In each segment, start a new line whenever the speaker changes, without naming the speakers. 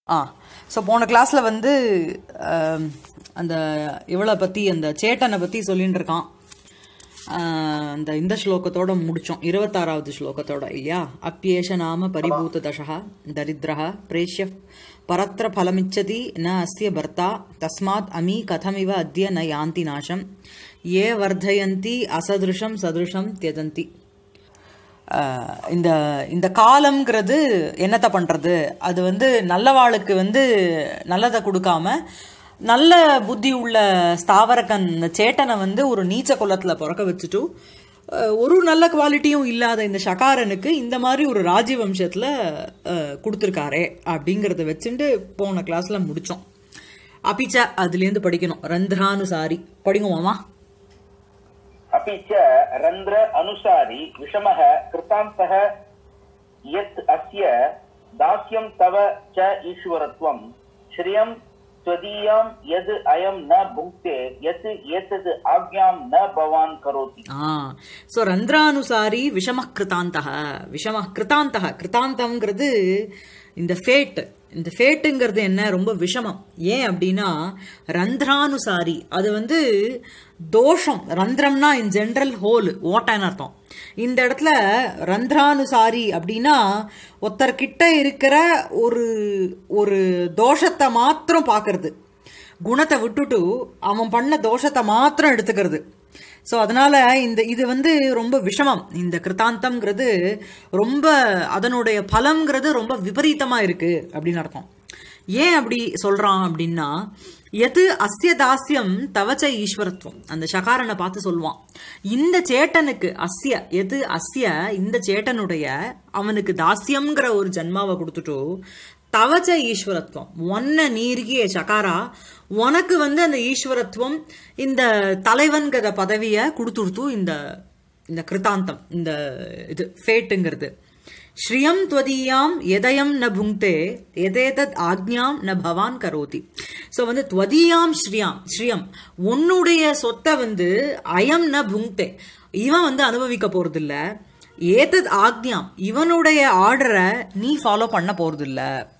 ஆ so போன கிளாஸில் வந்து ஆம், அந்த இவளை பற்றி அந்த சேட்டனை பற்றி சொல்லிட்டு இருக்கான் ஆ, அந்த இந்த ஸ்லோகத்தோட முடித்தோம் இருபத்தாறாவது ஸ்லோகத்தோட இல்லையா அப்பியேஷ நாம பரிபூத தசா தரித்திரா பிரேஷ்ய பரத்திர ஃபலமிச்சதி ந அஸ்ய பர்த்தா தஸ்மாத் அமி கதமிவ அத்ய ந யாந்தி நாசம் ஏ வர்தயந்தி அசதிருஷம் சதுருஷம் தியஜந்தி ஆஹ் இந்த இந்த காலம்ங்கிறது என்னத்தை பண்றது அது வந்து நல்லவாளுக்கு வந்து நல்லதை கொடுக்காம நல்ல புத்தி உள்ள ஸ்தாவரக்கன் இந்த சேட்டனை வந்து ஒரு நீச்ச குலத்துல பிறக்க வச்சுட்டு ஆஹ் ஒரு நல்ல குவாலிட்டியும் இல்லாத இந்த ஷகாரனுக்கு இந்த மாதிரி ஒரு ராஜ்யவம்சத்துல ஆஹ் கொடுத்திருக்காரே அப்படிங்கறத வச்சுட்டு போன கிளாஸ்ல முடிச்சோம் அபிச்ச அதுலேருந்து படிக்கணும் ரந்திரானுசாரி படிங்குவோமா
अपि च रन्ध्र अनुसारि विषमः कृतान्तः यत् अस्य दास्यं तव च ईश्वरत्वं श्रियं त्वदीयां यद् अयं न भुङ्क्ते यत् एतद् आज्ञां न भवान् करोति
ஆ ஸோ ரந்திரானுசாரி விஷம கிருதாந்தக விஷம கிருதாந்தக கிருதாந்தம்ங்கிறது இந்த ஃபேட் இந்த ஃபேட்டுங்கிறது என்ன ரொம்ப விஷமம் ஏன் அப்படின்னா ரந்திரானுசாரி அது வந்து தோஷம் ரந்திரம்னா இன் ஜென்ரல் ஹோல் ஓட்டைன்னு அர்த்தம் இந்த இடத்துல ரந்திரானுசாரி அப்படின்னா ஒருத்தர்கிட்ட இருக்கிற ஒரு ஒரு தோஷத்தை மாத்திரம் பார்க்கறது குணத்தை விட்டுட்டு அவன் பண்ண தோஷத்தை மாத்திரம் எடுத்துக்கிறது ஸோ அதனால இந்த இது வந்து ரொம்ப விஷமம் இந்த கிருத்தாந்தம்ங்கிறது ரொம்ப அதனுடைய பலம்ங்கிறது ரொம்ப விபரீதமா இருக்கு அப்படின்னு அர்த்தம் ஏன் அப்படி சொல்றான் அப்படின்னா எது அஸ்ய தாஸ்யம் தவச்ச ஈஸ்வரத்துவம் அந்த சகாரனை பார்த்து சொல்லுவான் இந்த சேட்டனுக்கு அஸ்ய எது அஸ்ய இந்த சேட்டனுடைய அவனுக்கு தாஸ்யம்ங்கிற ஒரு ஜன்மாவை கொடுத்துட்டு தவச்ச ஈஸ்வரத்துவம் ஒன்ன நீர்கிய சகாரா உனக்கு வந்து அந்த ஈஸ்வரத்துவம் இந்த தலைவன்கிற பதவியை கொடுத்துடுத்து இந்த இந்த கிருத்தாந்தம் இந்த இது ஃபேட்டுங்கிறது ஸ்ரீயம் துவதீயாம் எதயம் ந புங்க்தே எதேதத் ஆக்ஞாம் ந பவான் கரோதி ஸோ வந்து துவதீயாம் ஸ்ரீயாம் ஸ்ரீயம் உன்னுடைய சொத்தை வந்து அயம் ந புங்க்தே இவன் வந்து அனுபவிக்க போறதில்ல ஏதத் ஆக்ஞாம் இவனுடைய ஆர்டரை நீ ஃபாலோ பண்ண போறதில்ல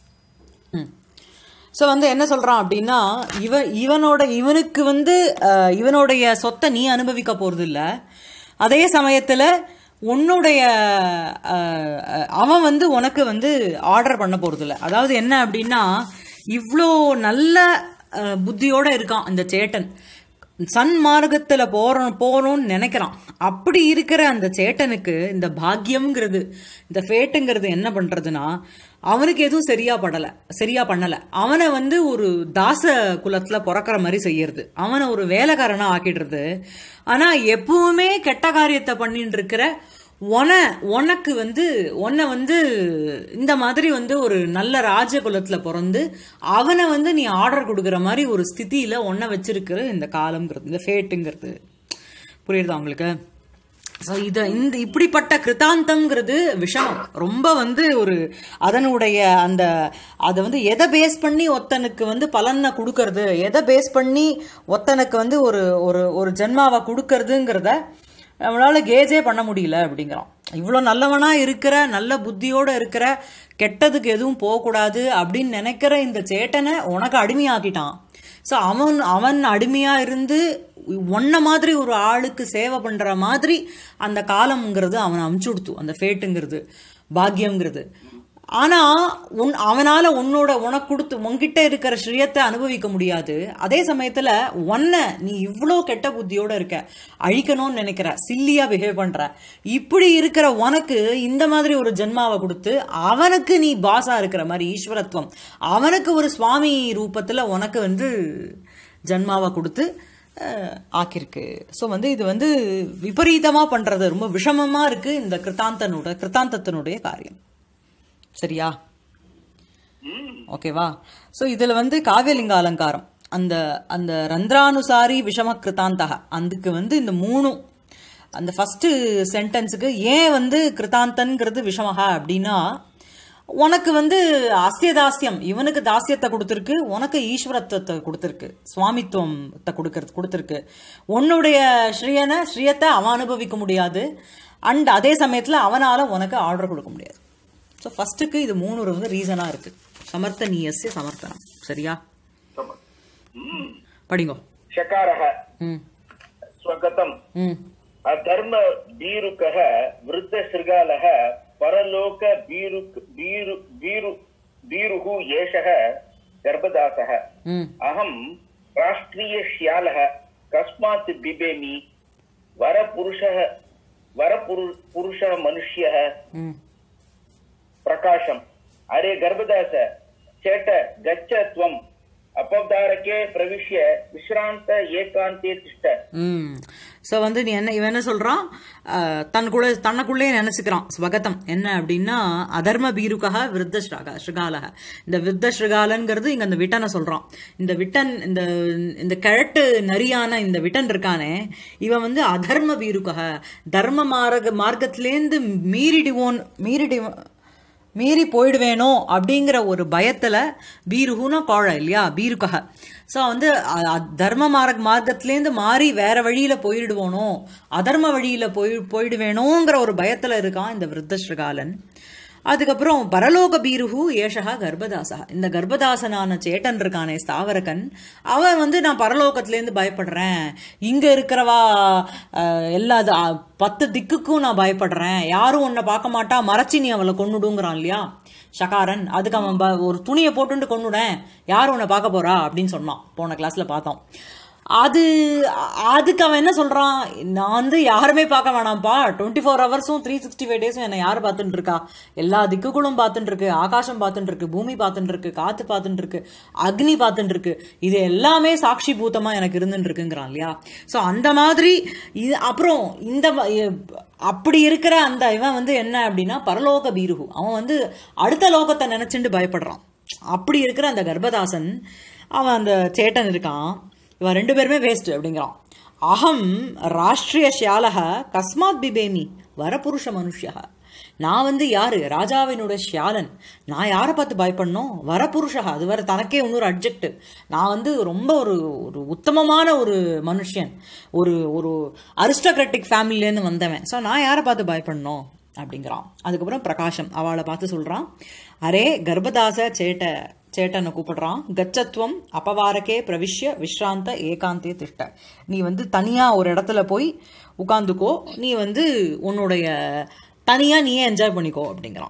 ஸோ வந்து என்ன சொல்றான் அப்படின்னா இவ இவனோட இவனுக்கு வந்து அஹ், இவனுடைய சொத்தை நீ அனுபவிக்க போறதில்ல அதே சமயத்துல உன்னுடைய அஹ், அஹ், அவன் வந்து உனக்கு வந்து ஆர்டர் பண்ண போறதில்ல அதாவது என்ன அப்படின்னா இவ்வளோ நல்ல அஹ், புத்தியோட இருக்கான் இந்த சேட்டன் சன்மார்க்கத்துல போறோம் போறோம்னு நினைக்கிறான் அப்படி இருக்கிற அந்த சேட்டனுக்கு இந்த பாக்கியம்ங்கிறது இந்த ஃபேட்டுங்கிறது என்ன பண்றதுன்னா அவனுக்கு எதுவும் சரியா படல சரியா பண்ணல அவனை வந்து ஒரு தாச குலத்துல பிறக்கிற மாதிரி செய்யறது அவனை ஒரு வேலைக்காரனா ஆக்கிடுறது ஆனா எப்பவுமே கெட்ட காரியத்தை பண்ணிட்டு இருக்கிற உன உனக்கு வந்து உன்னை வந்து இந்த மாதிரி வந்து ஒரு நல்ல ராஜகுலத்துல பிறந்து அவனை வந்து நீ ஆர்டர் கொடுக்குற மாதிரி ஒரு ஸ்திதியில உன்னை வச்சிருக்கிற இந்த காலம்ங்கிறது இந்த ஃபேட்டுங்கிறது புரியுதா உங்களுக்கு ஸோ இத இந்த இப்படிப்பட்ட கிருத்தாந்தம்ங்கிறது விஷமம் ரொம்ப வந்து ஒரு அதனுடைய அந்த அதை வந்து எதை பேஸ் பண்ணி ஒத்தனுக்கு வந்து பலனை கொடுக்கறது எதை பேஸ் பண்ணி ஒத்தனுக்கு வந்து ஒரு ஒரு ஒரு ஜென்மாவை கொடுக்கறதுங்கிறத நம்மளால கேஜே பண்ண முடியல அப்படிங்கிறான் இவ்வளோ நல்லவனா இருக்கிற நல்ல புத்தியோட இருக்கிற கெட்டதுக்கு எதுவும் போகக்கூடாது அப்படின்னு நினைக்கிற இந்த சேட்டனை உனக்கு அடிமையாக்கிட்டான் ஸோ அவன் அவன் அடிமையா இருந்து ஒன்ன மாதிரி ஒரு ஆளுக்கு சேவை பண்ற மாதிரி அந்த காலம்ங்கிறது அவனை அமுச்சு கொடுத்து அந்த ஃபேட்டுங்கிறது பாக்கியம்ங்கிறது ஆனா உன் அவனால உன்னோட உனக்கு கொடுத்து உன்கிட்ட இருக்கிற ஸ்ரீயத்தை அனுபவிக்க முடியாது அதே சமயத்துல ஒன்ன நீ இவ்வளோ கெட்ட புத்தியோட இருக்க அழிக்கணும்னு நினைக்கிற சில்லியா பிஹேவ் பண்ற இப்படி இருக்கிற உனக்கு இந்த மாதிரி ஒரு ஜென்மாவை கொடுத்து அவனுக்கு நீ பாஸா இருக்கிற மாதிரி ஈஸ்வரத்துவம் அவனுக்கு ஒரு சுவாமி ரூபத்துல உனக்கு வந்து ஜன்மாவை கொடுத்து அஹ், ஆக்கியிருக்கு ஸோ வந்து இது வந்து விபரீதமா பண்றது ரொம்ப விஷமமா இருக்கு இந்த கிருத்தாந்தனோட கிருத்தாந்தத்தினுடைய காரியம் சரியா ஓகேவா ஸோ இதில் வந்து காவியலிங்க அலங்காரம் அந்த அந்த ரந்திரானுசாரி விஷம கிருத்தாந்தக அதுக்கு வந்து இந்த மூணும் அந்த ஃபர்ஸ்ட் சென்டென்ஸுக்கு ஏன் வந்து கிருத்தாந்தன்கிறது விஷமக அப்படின்னா உனக்கு வந்து அஸ்யதாஸ்யம் இவனுக்கு தாஸ்யத்தை கொடுத்துருக்கு உனக்கு ஈஸ்வரத்துவத்தை கொடுத்துருக்கு சுவாமித்துவத்தை கொடுக்கறது கொடுத்துருக்கு உன்னுடைய ஸ்ரீயனை ஸ்ரீயத்தை அவன் அனுபவிக்க முடியாது அண்ட் அதே சமயத்தில் அவனால உனக்கு ஆர்டர் கொடுக்க முடியாது ஸோ ஃபர்ஸ்ட்டுக்கு இது மூணு வந்து ரீசனாக இருக்கு சமர்த்தனீயஸ்ய சமர்த்தனம் சரியா
சம- ம்.
படிங்கோ
ஷகாரः
ம்
स्वगतम्
ம்
अधर्म बीरुकः वृद्धशृगालः परलोक बीरुक् बीरु बीरु बीरुः एषः गर्भदासः
ம்
अहं राष्ट्रीयश्यालः कस्मात् बिबेमि वरपुरुषः वरपुरु पुरुषः मनुष्यः
ம்
प्रकाशम् अरे गर्भदास चेट गच्छ त्वम् अपवदारके प्रविश्य विश्रान्त एकान्ते तिष्ठ
ம் ஸோ வந்து நீ என்ன இவன் என்ன சொல்றான் அஹ், தனக்குள்ள தனக்குள்ளே நினைச்சுக்கிறான் ஸ்வகதம் என்ன அப்படின்னா அதர்ம பீருகா விருத்த ஸ்ரகா ஸ்ருகாலக இந்த விருத்த ஸ்ருகாலங்கிறது இங்க அந்த விட்டனை சொல்றான் இந்த விட்டன் இந்த இந்த கிழட்டு நரியான இந்த விட்டன் இருக்கானே இவன் வந்து அதர்ம பீருகா தர்ம மார்க்க மார்க்கத்திலேருந்து மீறிடுவோன் மீறிடுவோன் மீறி போயிடுவேனோ அப்படிங்கிற ஒரு பயத்துல பீருகுனா கோழ இல்லையா பீருக்கக ஸோ வந்து அ- அ- தர்ம மார்க் மார்க்கத்திலேருந்து மாறி வேற வழியில போயிடுவோனோ அதர்ம வழியில போய் போயிடுவேனோங்கிற ஒரு பயத்துல இருக்கான் இந்த விருத்த ஸ்ரீகாலன் அதுக்கப்புறம் பரலோக பீருகு ஏஷகா கர்ப்பதாசா இந்த கர்ப்பதாசனான சேட்டன் இருக்கானே ஸ்தாவரகன் அவன் வந்து நான் பரலோகத்திலேருந்து பயப்படுறேன் இங்க இருக்கிறவா அஹ், எல்லா இது, அஹ், பத்து திக்குக்கும் நான் பயப்படுறேன் யாரும் உன்னை பார்க்க மாட்டா மறைச்சி நீ அவளை கொன்னுடுங்கிறான் இல்லையா ஷகாரன் அதுக்கு அவன் ப- ஒரு துணியை போட்டுட்டு கொன்னுடேன் யார் உன்னை பார்க்க போறா அப்படின்னு சொன்னான் போன கிளாஸ்ல பார்த்தோம் அது அதுக்கு அவன் என்ன சொல்றான் நான் வந்து யாருமே பார்க்க வேணாம்ப்பா டுவெண்ட்டி ஃபோர் ஹவர்ஸும் த்ரீ சிக்ஸ்டி ஃபைவ் டேஸும் என்னை யார் பார்த்துட்டு இருக்கா எல்லா திக்குகளும் பார்த்துட்டு இருக்கு ஆகாசம் பார்த்துட்டு இருக்கு பூமி பார்த்துட்டு இருக்கு காத்து பார்த்துட்டு இருக்கு அக்னி பார்த்துட்டு இருக்கு இது எல்லாமே சாட்சி பூத்தமா எனக்கு இருந்துட்டு இருக்குங்கிறான் இல்லையா ஸோ அந்த மாதிரி இது அப்புறம் இந்த ம- எ- அப்படி இருக்கிற அந்த இவன் வந்து என்ன அப்படின்னா பரலோக பீருகு அவன் வந்து அடுத்த லோகத்தை நினைச்சுட்டு பயப்படுறான் அப்படி இருக்கிற அந்த கர்ப்பதாசன் அவன் அந்த சேட்டன் இருக்கான் இவன் ரெண்டு பேருமே வேஸ்ட் அப்படிங்கிறான் அகம் ராஷ்டிரிய ஷியாலக கஸ்மாத் பிபேமி வரபுருஷ மனுஷியா நான் வந்து யாரு ராஜாவினோட ஷியாலன் நான் யாரை பார்த்து பயப்படணும் வரபுருஷா அது வேற தனக்கே இன்னொரு அப்ஜெக்ட் நான் வந்து ரொம்ப ஒரு ஒரு உத்தமமான ஒரு மனுஷன் ஒரு ஒரு அரிஸ்டோக்ராட்டிக் ஃபேமிலிலேருந்து வந்தவன் ஸோ நான் யாரை பார்த்து பயப்படணும் அப்படிங்கிறான் அதுக்கப்புறம் பிரகாஷம் அவளை பார்த்து சொல்றான் அரே கர்ப்பதாச சேட்ட சேட்டனை கூப்பிடுறான் கச்சத்துவம் அபவாரக்கே பிரவிஷ்ய விஸ்ராந்த ஏகாந்தே திஷ்ட நீ வந்து தனியா ஒரு இடத்துல போய் உட்காந்துக்கோ நீ வந்து உன்னுடைய தனியா நீயே என்ஜாய் பண்ணிக்கோ அப்படிங்கிறான்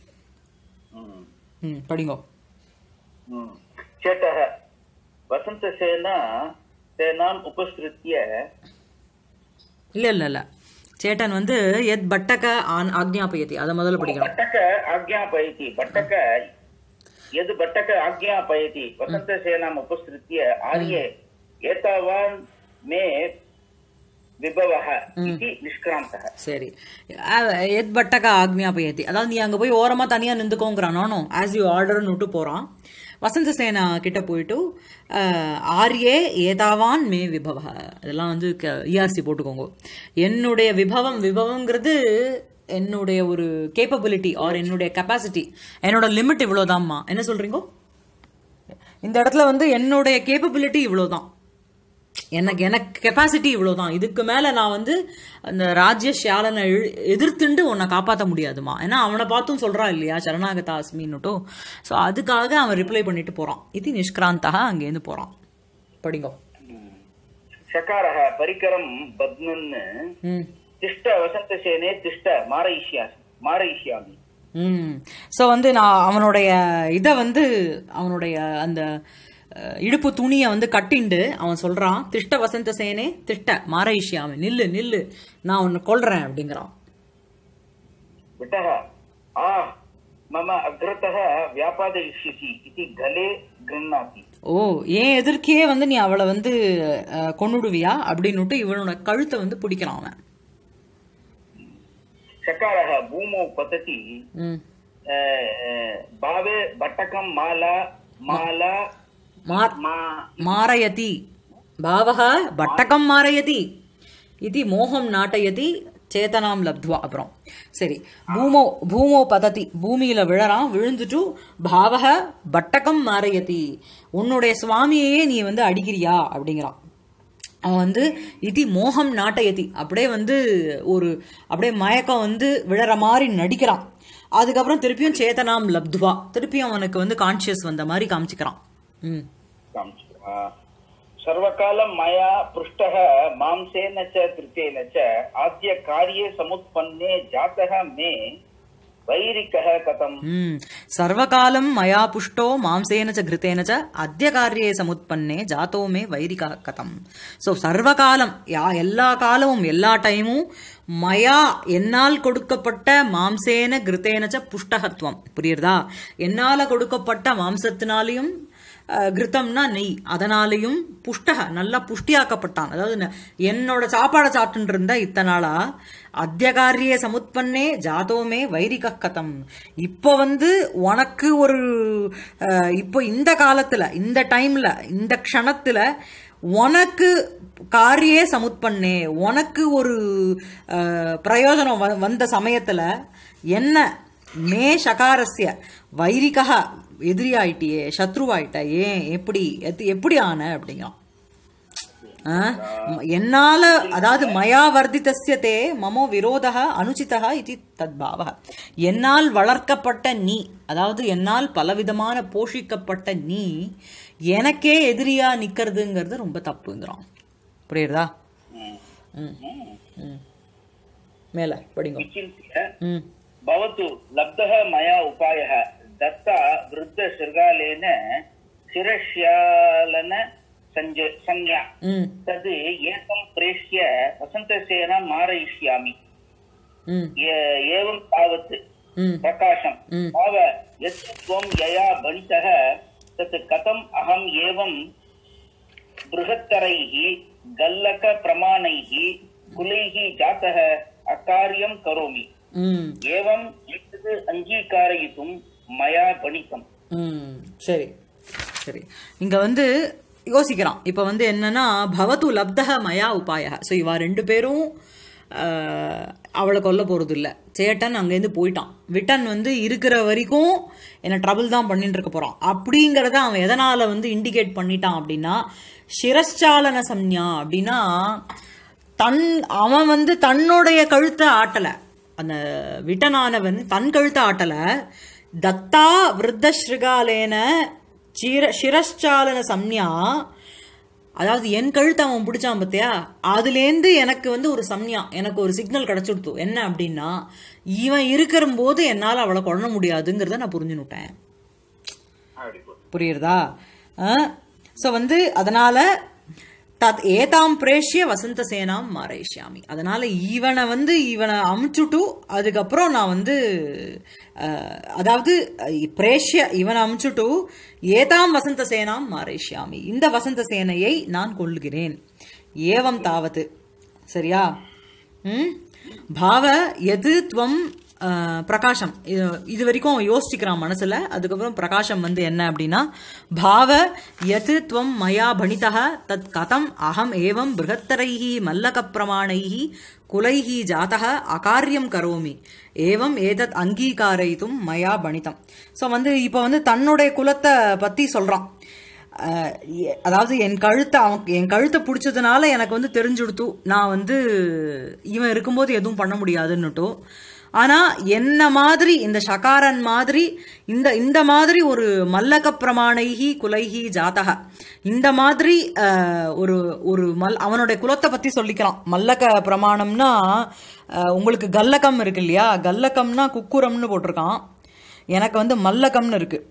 ம் படிங்கோ
हम्म। चेटः वसन्तसेना सेनाम् उपसृत्य
இல்ல இல்ல இல்ல சேட்டன் வந்து எத் பட்டக ஆன் ஆக்ஞாபயதி அதை முதல்ல படிக்கணும்
बट्टक आज्ञापयति बट्टक यद् बट्टक आज्ञापयति वसन्तसेनाम् उपसृत्य आर्ये एतावान् मे विभवः इति निष्क्रान्तः
சரி அஹ், எத் பட்டக ஆக்ஞாபயதி அதாவது நீ அங்க போய் ஓரமா தனியா நின்றுக்கோங்கிறான் நானும் ஆஸ் யூ ஆர்டர்னு விட்டு போறான் வசந்த சேனா கிட்ட போயிட்டு அஹ், ஆர்யே ஏதாவான் மே விபவ இதெல்லாம் வந்து இஆர்சி போட்டுக்கோங்க என்னுடைய விபவம் விபவங்கிறது என்னுடைய ஒரு கேப்பபிலிட்டி ஆர் என்னுடைய கெப்பாசிட்டி என்னோட லிமிட் இவ்வளோதாம்மா என்ன சொல்றீங்க இந்த இடத்துல வந்து என்னுடைய கேப்பபிலிட்டி இவ்வளோதான் எனக்கு எனக்கு கெப்பாசிட்டி இவ்வளவுதான் இதுக்கு மேல நான் வந்து அந்த ராஜ்ய ஷியாலனை எழு- எதிர்த்துண்டு உன்னை காப்பாற்ற முடியாதுமா ஏன்னா அவனை பார்த்தும் சொல்றான் இல்லையா சரணாகதா அஸ்மின்னுட்டும் ஸோ அதுக்காக அவன் ரிப்ளை பண்ணிட்டு போறான் இது நிஷ்கிராந்தா அங்கேருந்து போறான் படிங்கோ
शकारः परिकरं बध्नन्
ம்
तिष्ठ वसन्तसेने तिष्ठ मारयिष्यामि मारयिष्यामि
ம் ஸோ வந்து நான் அவனுடைய இதை வந்து அவனுடைய அந்த அஹ், இடுப்பு துணியை வந்து கட்டிண்டு அவன் சொல்றான் திஷ்ட வசந்த சேனே திஷ்ட மாரயிஷ்யாமி நில்லு நில்லு நான் உன்னை கொல்றேன் அப்படிங்கிறான்
विटः आ मम अग्रतः व्यापादयिष्यसि इति गले गृह्णाति
ஓ ஏன் எதிர்க்கே வந்து நீ அவளை வந்து அஹ், கொன்னுடுவியா அப்படின்னுட்டு இவனோட கழுத்தை வந்து பிடிக்கிறான் அவன்
शकारः भूमौ पतति
ம்.
अ, अ, भावे बट्टकं माला माला
மார்
मा
மாரயதி பாவக பட்டகம் மாரயதி இது மோகம் நாட்டயதி சேதனாம் லப்துவா அப்புறம் சரி பூமோ பூமோ பததி பூமியில விழறான் விழுந்துட்டு பாவக பட்டகம் மாரயதி உன்னுடைய சுவாமியையே நீ வந்து அடிக்கிறியா அப்படிங்கிறான் அவன் வந்து இது மோகம் நாட்டயதி அப்படியே வந்து ஒரு அப்படியே மயக்கம் வந்து விழற மாதிரி நடிக்கிறான் அதுக்கப்புறம் திருப்பியும் சேதனாம் லப்துவா திருப்பியும் அவனுக்கு வந்து கான்சியஸ் வந்த மாதிரி காமிச்சுக்கிறான் ம்
आ, सर्वकालं मया पृष्टः मांसेन च कृतेन च आद्य कार्ये समुत्पन्ने जातः मे वैरिकः कथम्
ம் சர்வகாலம் மயா புஷ்டோ மாம்சேன ச கிருத்தேன ச அத்திய காரியே சமுத்பன்னே ஜாத்தோ மே வைரிகா கதம் ஸோ சர்வகாலம் யா எல்லா காலமும் எல்லா டைமும் மயா என்னால் கொடுக்கப்பட்ட மாம்சேன கிருத்தேன ச புஷ்டகத்துவம் புரியுறதா என்னால கொடுக்கப்பட்ட மாம்சத்தினாலையும் அஹ், கிருத்தம்னா நெய் அதனாலையும் புஷ்டக நல்லா புஷ்டியாக்கப்பட்டான் அதாவது ந- என்னோட சாப்பாடை சாப்பிட்டு இருந்த இத்தனை நாளா அத்தியகாரிய சமுத்பன்னே ஜாதோமே வைரிக கதம் இப்போ வந்து உனக்கு ஒரு அஹ், இப்போ இந்த காலத்துல இந்த டைம்ல இந்த க்ஷணத்துல உனக்கு காரியே சமுத்பன்னே உனக்கு ஒரு அஹ், பிரயோஜனம் வ- வந்த சமயத்துல என்ன மே சகாரஸ்ய வைரிகா எதிரியாயிட்டியே சத்ருவாயிட்ட ஏன் எப்படி எத்- எப்படி ஆன அப்படிங்கிறான் ஆ? ம- என்னால அதாவது மயா வர்த்திதஸ்ய தே மமோ விரோதः அனுச்சிதः இது தத்பாவ என்னால் வளர்க்கப்பட்ட நீ அதாவது என்னால் பலவிதமான போஷிக்கப்பட்ட நீ எனக்கே எதிரியா நிக்கிறதுங்கிறது ரொம்ப தப்புங்கிறான் புரியுறதா ம் ம் மேல படிங்க
विचिन्त्य
ம்
भवतु लब्धः मया उपायः दत्ता वृद्धशृगालेन शिरश्यालन सञ्ज संज्ञा
ம்
तद् एकं प्रेष्य वसन्तसेनां मारयिष्यामि
ம்
ए- एवं तावत्
ம்
प्रकाशम्
Mm.
भाव यत् त्वं यया भणितः तत् कथम् अहम् एवं बृहत्तरैः गल्लकप्रमाणैः कुलैः जातः अकार्यं करोमि
ம்
एवम् एतद् अङ्गीकारयितुं मया भणितम्
ம் சரி சரி இங்க வந்து யோசிக்கிறான் இப்ப வந்து என்னன்னா பவத்து லப்தக மயா உபாய ஸோ இவா ரெண்டு பேரும் ஆஹ், அவளை கொல்ல போறது இல்ல சேட்டன் அங்கேருந்து போயிட்டான் விட்டன் வந்து இருக்கிற வரைக்கும் என்ன ட்ரபிள் தான் பண்ணிட்டு இருக்க போறான் அப்படிங்கறத அவன் எதனால வந்து இண்டிகேட் பண்ணிட்டான் அப்படின்னா சிரஸ்சாலன சம்ஞா அப்படின்னா தன் அவன் வந்து தன்னுடைய கழுத்தை ஆட்டல அந்த விட்டனானவன் தன் கழுத்தை ஆட்டல தத்தா விருத்த ஸ்ருகாலேன சிர சிரஸ்சாலன சம்ஞா அதாவது என் கழுத்தை அவன் பிடிச்சான் பார்த்தியா அதுலேருந்து எனக்கு வந்து ஒரு சம்ஞா எனக்கு ஒரு சிக்னல் கிடைச்சுடுத்து என்ன அப்படின்னா இவன் இருக்கிற போது என்னால் அவளை கொள்ள முடியாதுங்கிறத நான் புரிஞ்சுனுட்டேன் புரியுறதா ஸோ வந்து அதனால தத் ஏதாம் பிரேஷ்ய வசந்த சேனாம் மாரேஷ்யாமி அதனால இவனை வந்து இவனை அமுச்சுட்டு அதுக்கப்புறம் நான் வந்து அஹ், அதாவது அஹ், பிரேஷ்ய இவனை அமுச்சுட்டு ஏதாம் வசந்த சேனாம் மாரேஷ்யாமி இந்த வசந்த சேனையை நான் கொள்ளுகிறேன் ஏவம் தாவது சரியா ம் பாவ எது துவம் அஹ், பிரகாசம் இது- இது வரைக்கும் அவன் யோசிச்சுக்கிறான் மனசுல அதுக்கப்புறம் பிரகாசம் வந்து என்ன அப்படின்னா பாவ எது துவம் மயா பணிதா தத் கதம் அகம் ஏவம் பிருகத்தரைஹி மல்லக பிரமாணைஹி குலைஹி ஜாதக அகாரியம் கரோமி ஏவம் ஏதத் அங்கீகாரயித்தும் மயா பணிதம் ஸோ வந்து இப்போ வந்து தன்னுடைய குலத்தை பத்தி சொல்றான் அஹ் எ- அதாவது என் கழுத்தை அவன் என் கழுத்தை பிடிச்சதுனால எனக்கு வந்து தெரிஞ்சுடுத்து நான் வந்து இவன் இருக்கும்போது எதுவும் பண்ண முடியாதுன்னுட்டோ ஆனா என்ன மாதிரி இந்த ஷகாரன் மாதிரி இந்த இந்த மாதிரி ஒரு மல்லக பிரமாணைகி குலைகி ஜாதக இந்த மாதிரி அஹ், ஒரு ஒரு மல் அவனுடைய குலத்தை பத்தி சொல்லிக்கிறான் மல்லக பிரமாணம்னா அஹ், உங்களுக்கு கல்லகம் இருக்கு இல்லையா கல்லகம்னா குக்குரம்னு போட்டிருக்கான் எனக்கு வந்து மல்லகம்னு இருக்கு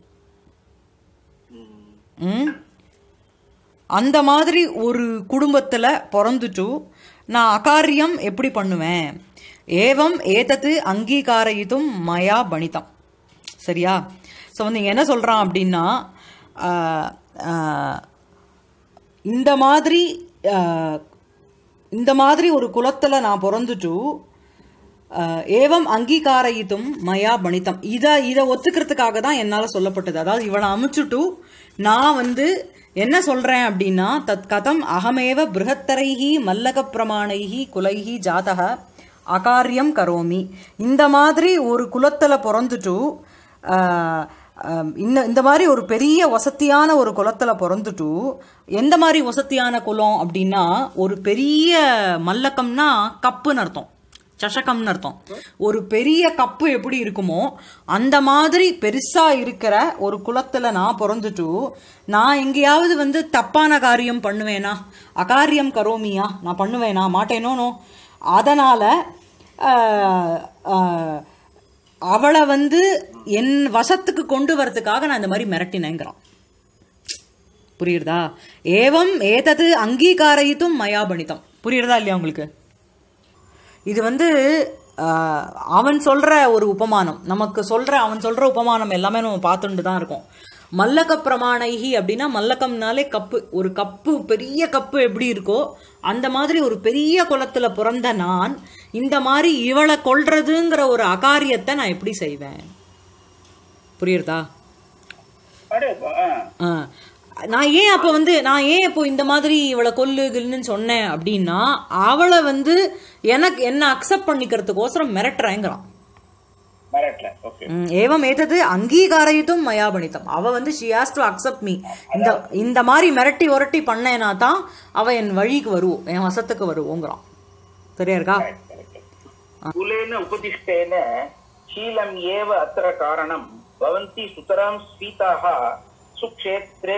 ம் அந்த மாதிரி ஒரு குடும்பத்துல பிறந்துட்டு நான் அகாரியம் எப்படி பண்ணுவேன் ஏவம் ஏதத்து அங்கீகாரயித்தும் மயா பணிதம் சரியா ஸோ வந்து இங்க என்ன சொல்றான் அப்படின்னா ஆஹ், ஆஹ், இந்த மாதிரி ஆஹ், இந்த மாதிரி ஒரு குலத்துல நான் பிறந்துட்டு ஆஹ், ஏவம் அங்கீகாரயித்தும் மயா பணித்தம் இதை இதை ஒத்துக்கிறதுக்காக தான் என்னால் சொல்லப்பட்டது அதாவது இவனை அமுச்சுட்டு நான் வந்து என்ன சொல்றேன் அப்படின்னா தத் கதம் அகமேவ பிருகத்தரைஹி மல்லக பிரமாணைஹி குலைஹி ஜாதக அகாரியம் கரோமி இந்த மாதிரி ஒரு குலத்துல பிறந்துட்டு ஆஹ், ஆஹ், இந்த இந்த மாதிரி ஒரு பெரிய வசதியான ஒரு குலத்துல பிறந்துட்டு எந்த மாதிரி வசதியான குலம் அப்படின்னா ஒரு பெரிய மல்லக்கம்னா கப்புன்னு அர்த்தம் சஷகம்னு அர்த்தம் ஒரு பெரிய கப்பு எப்படி இருக்குமோ அந்த மாதிரி பெருசா இருக்கிற ஒரு குலத்துல நான் பிறந்துட்டு நான் எங்கேயாவது வந்து தப்பான காரியம் பண்ணுவேனா அகாரியம் கரோமியா நான் பண்ணுவேனா மாட்டேனோனோ அதனால ஆஹ், ஆஹ், அவளை வந்து என் வசத்துக்கு கொண்டு வரதுக்காக நான் இந்த மாதிரி மிரட்டினேங்கிறான் புரியுறதா ஏவம் ஏதது அங்கீகாரயித்தும் மயாபணிதம் புரியுறதா இல்லையா உங்களுக்கு இது வந்து ஆஹ், அவன் சொல்ற ஒரு உபமானம் நமக்கு சொல்ற அவன் சொல்ற உபமானம் எல்லாமே நம்ம பார்த்துட்டு தான் இருக்கோம் மல்லக பிரமாணைகி அப்படின்னா மல்லகம்னாலே கப்பு ஒரு கப்பு பெரிய கப்பு எப்படி இருக்கோ அந்த மாதிரி ஒரு பெரிய குலத்துல பிறந்த நான் இந்த மாதிரி இவளை கொல்றதுங்கிற ஒரு அகாரியத்தை நான் எப்படி செய்வேன் புரியுறதா
அடே பா, ஆ.
ஆ. நான் ஏன் அப்போ வந்து நான் ஏன் இப்போ இந்த மாதிரி இவளை கொல்லு கில்லுன்னு சொன்னேன் அப்படின்னா அவளை வந்து எனக்கு என்ன அக்செப்ட் பண்ணிக்கிறதுக்கோசரம் மிரட்டுறேங்கிறான்
மிரட்டல ஓகே
ம், ஏவம் ஏதது அங்கீகாரயித்தும் மயாபணித்தம் அவ வந்து she has to accept me இந்த இந்த மாதிரி மிரட்டி உரட்டி பண்ணேனா தான் அவ என் வழிக்கு வருவோம் என் வசத்துக்கு வருவோங்கிறான் சரியா இருக்கா
कुलेन उपदिष्टेन शीलम् एव अत्र कारणम् भवन्ति सुतरां स्फीताः सुक्षेत्रे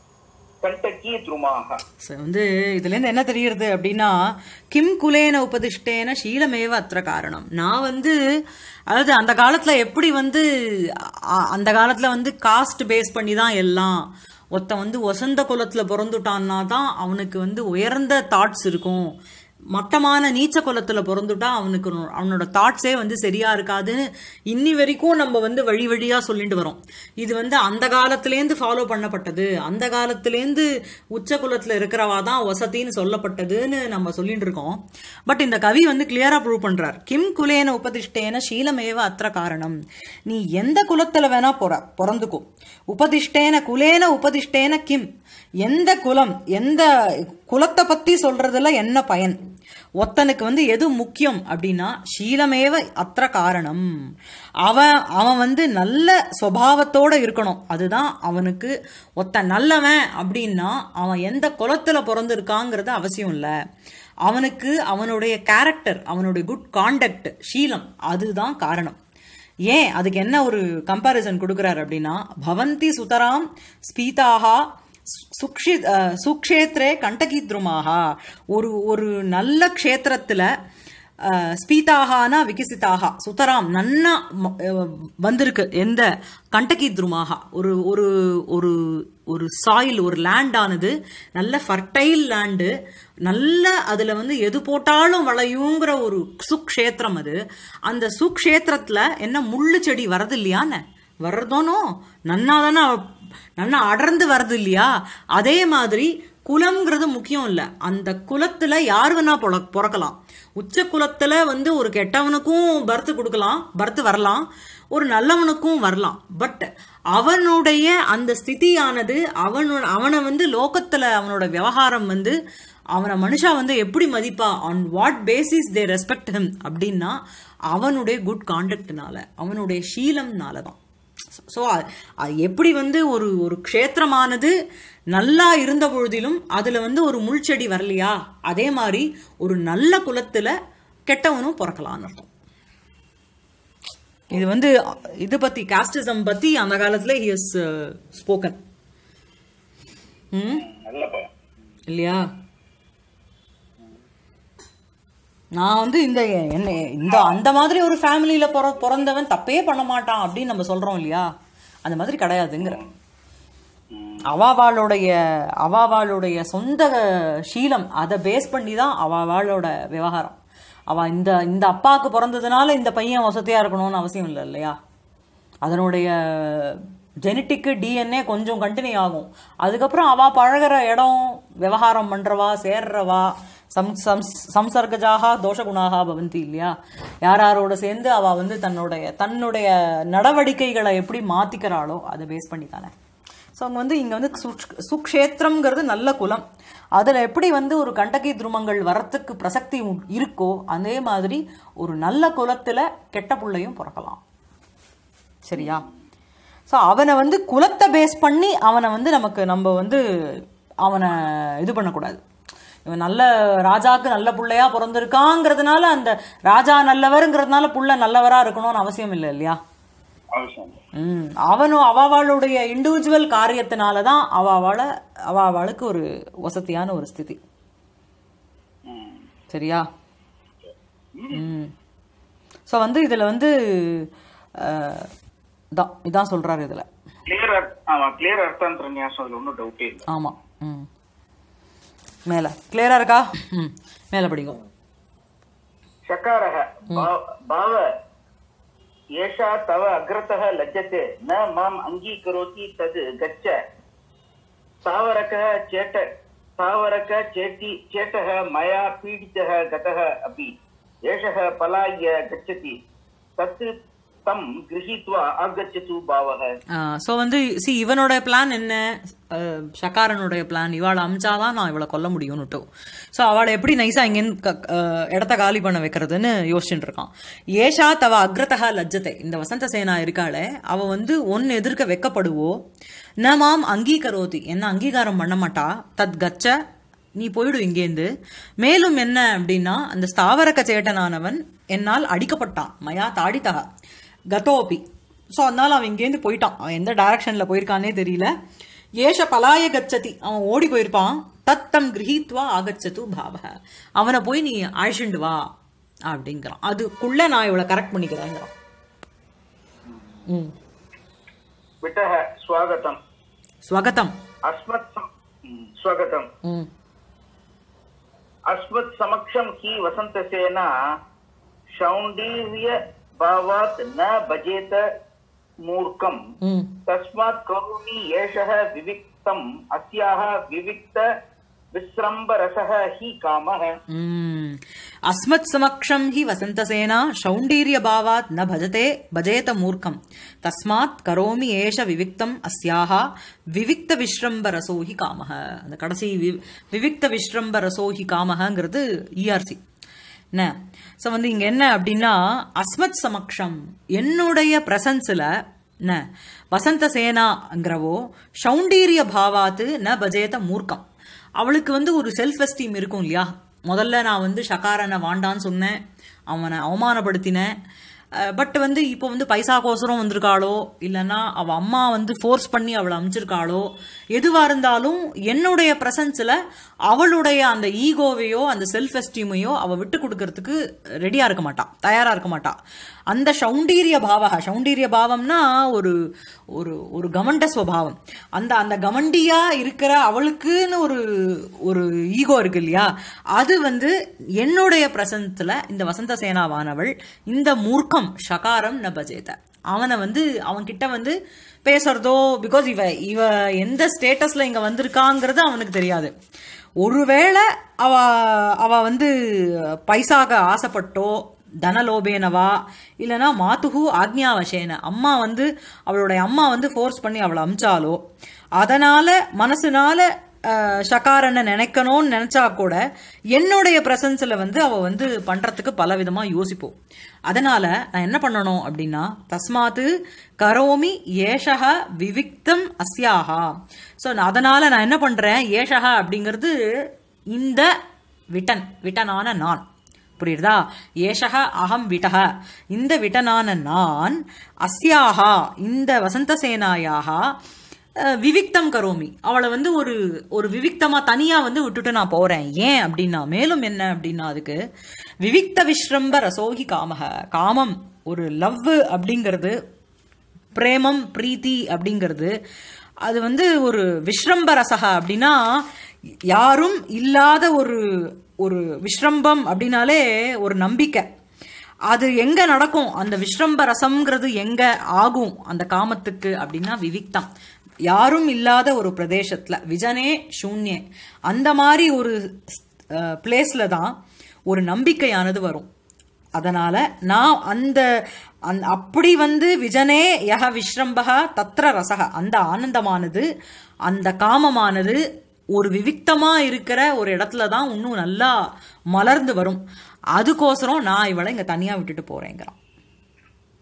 कण्टकी द्रुमाः
சரி, வந்து இதுலேருந்து என்ன தெரியுறது அப்படின்னா கிம் குலேன உபதிஷ்டேன ஷீலமேவ அத்திர காரணம் நான் வந்து அதாவது அந்த காலத்துல எப்படி வந்து அ- அந்த காலத்துல வந்து காஸ்ட் பேஸ் பண்ணி தான் எல்லாம் ஒருத்தன் வந்து வசந்த குலத்துல பிறந்துட்டான்னா தான் அவனுக்கு வந்து உயர்ந்த தாட்ஸ் இருக்கும் மட்டமான நீச்ச குலத்துல பிறந்துட்டா அவனுக்கு ஒரு- அவனோட தாட்ஸே வந்து சரியா இருக்காதுன்னு இன்னி வரைக்கும் நம்ம வந்து வழி வழியா சொல்லிட்டு வரோம் இது வந்து அந்த காலத்திலேருந்து ஃபாலோ பண்ணப்பட்டது அந்த காலத்திலேருந்து உச்ச குலத்துல இருக்கிறவா தான் வசதின்னு சொல்லப்பட்டதுன்னு நம்ம சொல்லிட்டு இருக்கோம் பட் இந்த கவி வந்து கிளியரா ப்ரூவ் பண்றார் கிம் குலேன உபதிஷ்டேன ஷீலமேவ அத்திர காரணம் நீ எந்த குலத்துல வேணா பொற பிறந்துக்கோ உபதிஷ்டேன குலேன உபதிஷ்டேன கிம் எந்த குலம் எந்த குலத்தை பத்தி சொல்றதுல என்ன பயன் ஒத்தனுக்கு வந்து எது முக்கியம் அப்படின்னா ஷீலமேவ அத்திர காரணம் அவன் அவன் வந்து நல்ல சுபாவத்தோட இருக்கணும் அதுதான் அவனுக்கு ஒத்த நல்லவன் அப்படின்னா அவன் எந்த குலத்துல பிறந்திருக்காங்கிறது அவசியம் இல்லை அவனுக்கு அவனுடைய கேரக்டர் அவனுடைய குட் காண்டக்ட் ஷீலம் அதுதான் காரணம் ஏன் அதுக்கு என்ன ஒரு கம்பாரிசன் கொடுக்குறாரு அப்படின்னா பவந்தி சுதராம் ஸ்பீதாகா சுக்ஷி அஹ், சுக்ஷேத்ரே கண்டகீத்ருமாக ஒரு ஒரு நல்ல க்ஷேத்திரத்துல அஹ், ஸ்பீதாகானா விகசிதாக சுதராம் நன்னா ம- அஹ், வந்திருக்கு எந்த கண்டகீத்ருமாக ஒரு ஒரு ஒரு ஒரு சாயில் ஒரு லேண்ட் ஆனது நல்ல ஃபர்டைல் லேண்டு நல்ல அதுல வந்து எது போட்டாலும் வளையுங்கிற ஒரு சுக்ஷேத்திரம் அது அந்த சுக்ஷேத்திரத்துல என்ன முள்ளு செடி வரது இல்லையான்னு வர்றதோனோ நன்னா தானே நன்னா அடர்ந்து வருது இல்லையா அதே மாதிரி குலம்ங்கிறது முக்கியம் இல்ல அந்த குலத்துல யார் வேணா பொல- பிறக்கலாம் உச்ச குலத்துல வந்து ஒரு கெட்டவனுக்கும் பர்த் கொடுக்கலாம் பர்த் வரலாம் ஒரு நல்லவனுக்கும் வரலாம் பட் அவனுடைய அந்த ஸ்திதியானது அவனோட அவனை வந்து லோகத்துல அவனோட விவகாரம் வந்து அவனை மனுஷா வந்து எப்படி மதிப்பா on what basis they respect him அப்படின்னா அவனுடைய குட் காண்டக்ட்னால அவனுடைய ஷீலம்னால தான் ஸோ எப்படி வந்து ஒரு ஒரு க்ஷேத்திரமானது நல்லா இருந்த பொழுதிலும் அதுல வந்து ஒரு முள்செடி வரலையா அதே மாதிரி ஒரு நல்ல குலத்துல கெட்டவனும் பிறக்கலாம்னு அர்த்தம் இது வந்து இது பத்தி காஸ்டிசம் பத்தி அந்த காலத்துல ஹி இஸ் ஸ்போக்கன் ம்
நல்லப்பா
இல்லையா நான் வந்து இந்த என்ன இந்த அந்த மாதிரி ஒரு ஃபேமிலியில பிற பிறந்தவன் தப்பே பண்ண மாட்டான் அப்படின்னு நம்ம சொல்றோம் இல்லையா அந்த மாதிரி கிடையாதுங்கிற அவாவாளுடைய அவாவாளுடைய சொந்த சீலம் அதை பேஸ் பண்ணி தான் அவாவாளோட விவகாரம் அவ இந்த இந்த அப்பாவுக்கு பிறந்ததுனால இந்த பையன் வசதியா இருக்கணும்னு அவசியம் இல்லை இல்லையா அதனுடைய ஜெனட்டிக்கு டிஎன்ஏ கொஞ்சம் கண்டினியூ ஆகும் அதுக்கப்புறம் அவ பழகுற இடம் விவகாரம் பண்றவா சேர்றவா சம் சம் சம்சர்கஜாக தோஷகுணாக பவந்தி இல்லையா யார் யாரோட சேர்ந்து அவ வந்து தன்னுடைய தன்னுடைய நடவடிக்கைகளை எப்படி மாத்திக்கிறாளோ அதை பேஸ் பண்ணி தானே ஸோ அங்கே வந்து இங்கே வந்து சுக்- சுக்ஷேத்திரம்ங்கிறது நல்ல குலம் அதில் எப்படி வந்து ஒரு கண்டகி துருமங்கள் வரத்துக்கு பிரசக்தி உ- இருக்கோ அதே மாதிரி ஒரு நல்ல குலத்தில் கெட்ட புள்ளையும் பிறக்கலாம் சரியா ஸோ அவனை வந்து குலத்தை பேஸ் பண்ணி அவனை வந்து நமக்கு நம்ம வந்து அவனை இது பண்ணக்கூடாது இவன் நல்ல ராஜாக்கு நல்ல புள்ளையா பிறந்திருக்காங்கிறதுனால அந்த ராஜா நல்லவருங்கிறதுனால புள்ள நல்லவரா இருக்கணும்னு அவசியம் இல்லை இல்லையா
அவசியம்
ம் அவனும் அவளுடைய இண்டிவிஜுவல் காரியத்தினால தான் அவ அவளை அவ அவளுக்கு ஒரு வசதியான ஒரு ஸ்திதி
ம்.
சரியா ம் ஸோ வந்து இதில் வந்து அஹ், இதான் இதான் சொல்றாரு இதில்
ಕ್ಲಿಯರ್ ஆமா கிளியர் அர்த்தாந்திர ನ್ಯಾಸ அதுல ஒன்றும் டவுட்டே இல்லை
ஆமாம் ம் மேலே கிளியராக இருக்கா ம் மேலே படிங்க
शकारः भाव- भाव एषा तव अग्रतः लज्जते न माम् अङ्गीकरोति तद् गच्छ स्थावरकः चेट स्थावरक चेति चेटः मया पीडितः गतः अपि एषः पलाय गच्छति तत् तं गृहीत्वा आगच्छतु भावः
ஸோ வந்து சி இவனோட பிளான் என்ன அஹ், ஷக்காரனுடைய பிளான் இவாளை அமிச்சாதான் நான் இவளை கொல்ல முடியும்னுட்டு ஸோ அவளை எப்படி நைஸாக இங்கேருந்து க- அஹ், இடத்த காலி பண்ண வைக்கிறதுன்னு யோசிச்சுட்டு இருக்கான் ஏஷா தவ அக்ரதா லஜ்ஜத்தை இந்த வசந்த சேனா இருக்காளே அவ வந்து ஒன்னு எதிர்க்க வெக்கப்படுவோ ந மாம் அங்கீகரோதி என்ன அங்கீகாரம் பண்ண மாட்டா தத் கச்ச நீ போயிடு இங்கேருந்து மேலும் என்ன அப்படின்னா அந்த ஸ்தாவரக்க சேட்டனானவன் என்னால் அடிக்கப்பட்டான் மயா தாடித்தக கதோபி ஸோ அதனால அவன் இங்கேருந்து போயிட்டான் அவன் எந்த டைரக்ஷன்ல போயிருக்கானே தெரியல ஏஷ பலாய கச்சதி அவன் ஓடி போயிருப்பான் தத்தம் கிரகித்வா ஆகச்சது பாவக அவனை போய் நீ அழிச்சுண்டு வா அப்படிங்கிறான் அதுக்குள்ள நான் இவளை கரெக்ட் பண்ணிக்கிறேங்கிறான் ம்
विटः स्वागतम्
ஸ்வகதம்
अस्मत् सम- स्वागतम्
ம்
अस्मत् समक्षं हि वसन्तसेना शौण्डीर्य भावात् न भजेत मूर्खम्
ம்
तस्मात् करोमि एषः विविक्तम् अस्याः विविक्त विस्रम्बरसः हि कामः
ம். அஸ்மத் சமக்ஷம் ஹி வசந்தசேனா சௌண்டீரிய பாவாத் ந பஜதே பஜேத மூர்க்கம் தஸ்மாத் கரோமி ஏஷ விவிக்தம் அஸ்யாஹா விவிக்த விஸ்ரம்பரசோஹி காமஹ அந்த கடைசி வி- விவிக்த விஸ்ரம்பரசோஹி காமஹங்கிறது இஆர்சி என்ன ஸோ வந்து இங்க என்ன அப்படின்னா அஸ்மத் சமக்ஷம் என்னுடைய பிரசன்ஸில் என்ன வசந்த சேனாங்கிறவோ சௌண்டீரிய பாவாத்து ந பஜேத மூர்க்கம் அவளுக்கு வந்து ஒரு செல்ஃப் எஸ்டீம் இருக்கும் இல்லையா முதல்ல நான் வந்து ஷகாரனை வாண்டான்னு சொன்னேன் அவனை அவமானப்படுத்தினேன் பட் வந்து இப்போ வந்து பைசா கோசரம் வந்திருக்காளோ இல்லைன்னா அவள் அம்மா வந்து ஃபோர்ஸ் பண்ணி அவளை அமிச்சிருக்காளோ எதுவாக இருந்தாலும் என்னுடைய ப்ரெசன்ஸில் அவளுடைய அந்த ஈகோவையோ அந்த செல்ஃப் எஸ்டீமையோ அவள் விட்டு கொடுக்கறதுக்கு ரெடியாக இருக்க மாட்டான் தயாராக இருக்க மாட்டான் அந்த சௌண்டீரிய பாவக சௌண்டீரிய பாவம்னா ஒரு ஒரு ஒரு கமண்ட ஸ்வபாவம் அந்த அந்த கமண்டியா இருக்கிற அவளுக்குன்னு ஒரு ஒரு ஈகோ இருக்கு இல்லையா அது வந்து என்னுடைய பிரசன்ஸ்ல இந்த வசந்த சேனாவானவள் இந்த மூர்க்கம் ஷகாரம் ந பஜேத அவனை வந்து அவன் கிட்ட வந்து பேசுறதோ பிகாஸ் இவ இவ எந்த ஸ்டேட்டஸ்ல இங்க வந்திருக்காங்கிறது அவனுக்கு தெரியாது ஒருவேளை அவ அவ வந்து பைசாக ஆசைப்பட்டோ தனலோபேனவா இல்லனா மாத்துகு ஆக்ஞாவசேன அம்மா வந்து அவளுடைய அம்மா வந்து ஃபோர்ஸ் பண்ணி அவளை அமிச்சாலோ அதனால மனசுனால அஹ், ஷகாரனை நினைக்கணும்னு நினைச்சா கூட என்னுடைய பிரசன்ஸ்ல வந்து அவ வந்து பண்றதுக்கு பல விதமா யோசிப்போம் அதனால நான் என்ன பண்ணணும் அப்படின்னா தஸ்மாத்து கரோமி ஏஷக விவிக்தம் அஸ்யாஹா ஸோ அதனால நான் என்ன பண்றேன் ஏஷக அப்படிங்கிறது இந்த விட்டன் விட்டனான நான் புரியுதா ஏஷக அகம் விட்டக இந்த விட்டனான நான் அஸ்யாஹா இந்த வசந்தசேனாயாக அஹ், விவிக்தம் கரோமி அவளை வந்து ஒரு ஒரு விவிக்தமா தனியா வந்து விட்டுட்டு நான் போறேன் ஏன் அப்படின்னா மேலும் என்ன அப்படின்னா அதுக்கு விவிக்த விஸ்ரம்ப ரசோகி காமக காமம் ஒரு லவ் அப்படிங்கிறது பிரேமம் பிரீத்தி அப்படிங்கிறது அது வந்து ஒரு விஸ்ரம்ப ரசக அப்படின்னா யாரும் இல்லாத ஒரு ஒரு விஸ்ரம்பம் அப்படின்னாலே ஒரு நம்பிக்கை அது எங்க நடக்கும் அந்த விஸ்ரம்ப ரசம்ங்கிறது எங்க ஆகும் அந்த காமத்துக்கு அப்படின்னா விவிக்தம் யாரும் இல்லாத ஒரு பிரதேசத்துல விஜனே சூன்யே அந்த மாதிரி ஒரு பிளேஸ்ல தான் ஒரு நம்பிக்கையானது வரும் அதனால நான் அந்த அந்த அப்படி வந்து விஜனே யக விஸ்ரம்பக தத்ர ரசக அந்த ஆனந்தமானது அந்த காமமானது ஒரு விவிக்தமா இருக்கிற ஒரு இடத்துல தான் இன்னும் நல்லா மலர்ந்து வரும் அதுக்கோசரம் நான் இவளை இங்க தனியா விட்டுட்டு போறேங்கிறான்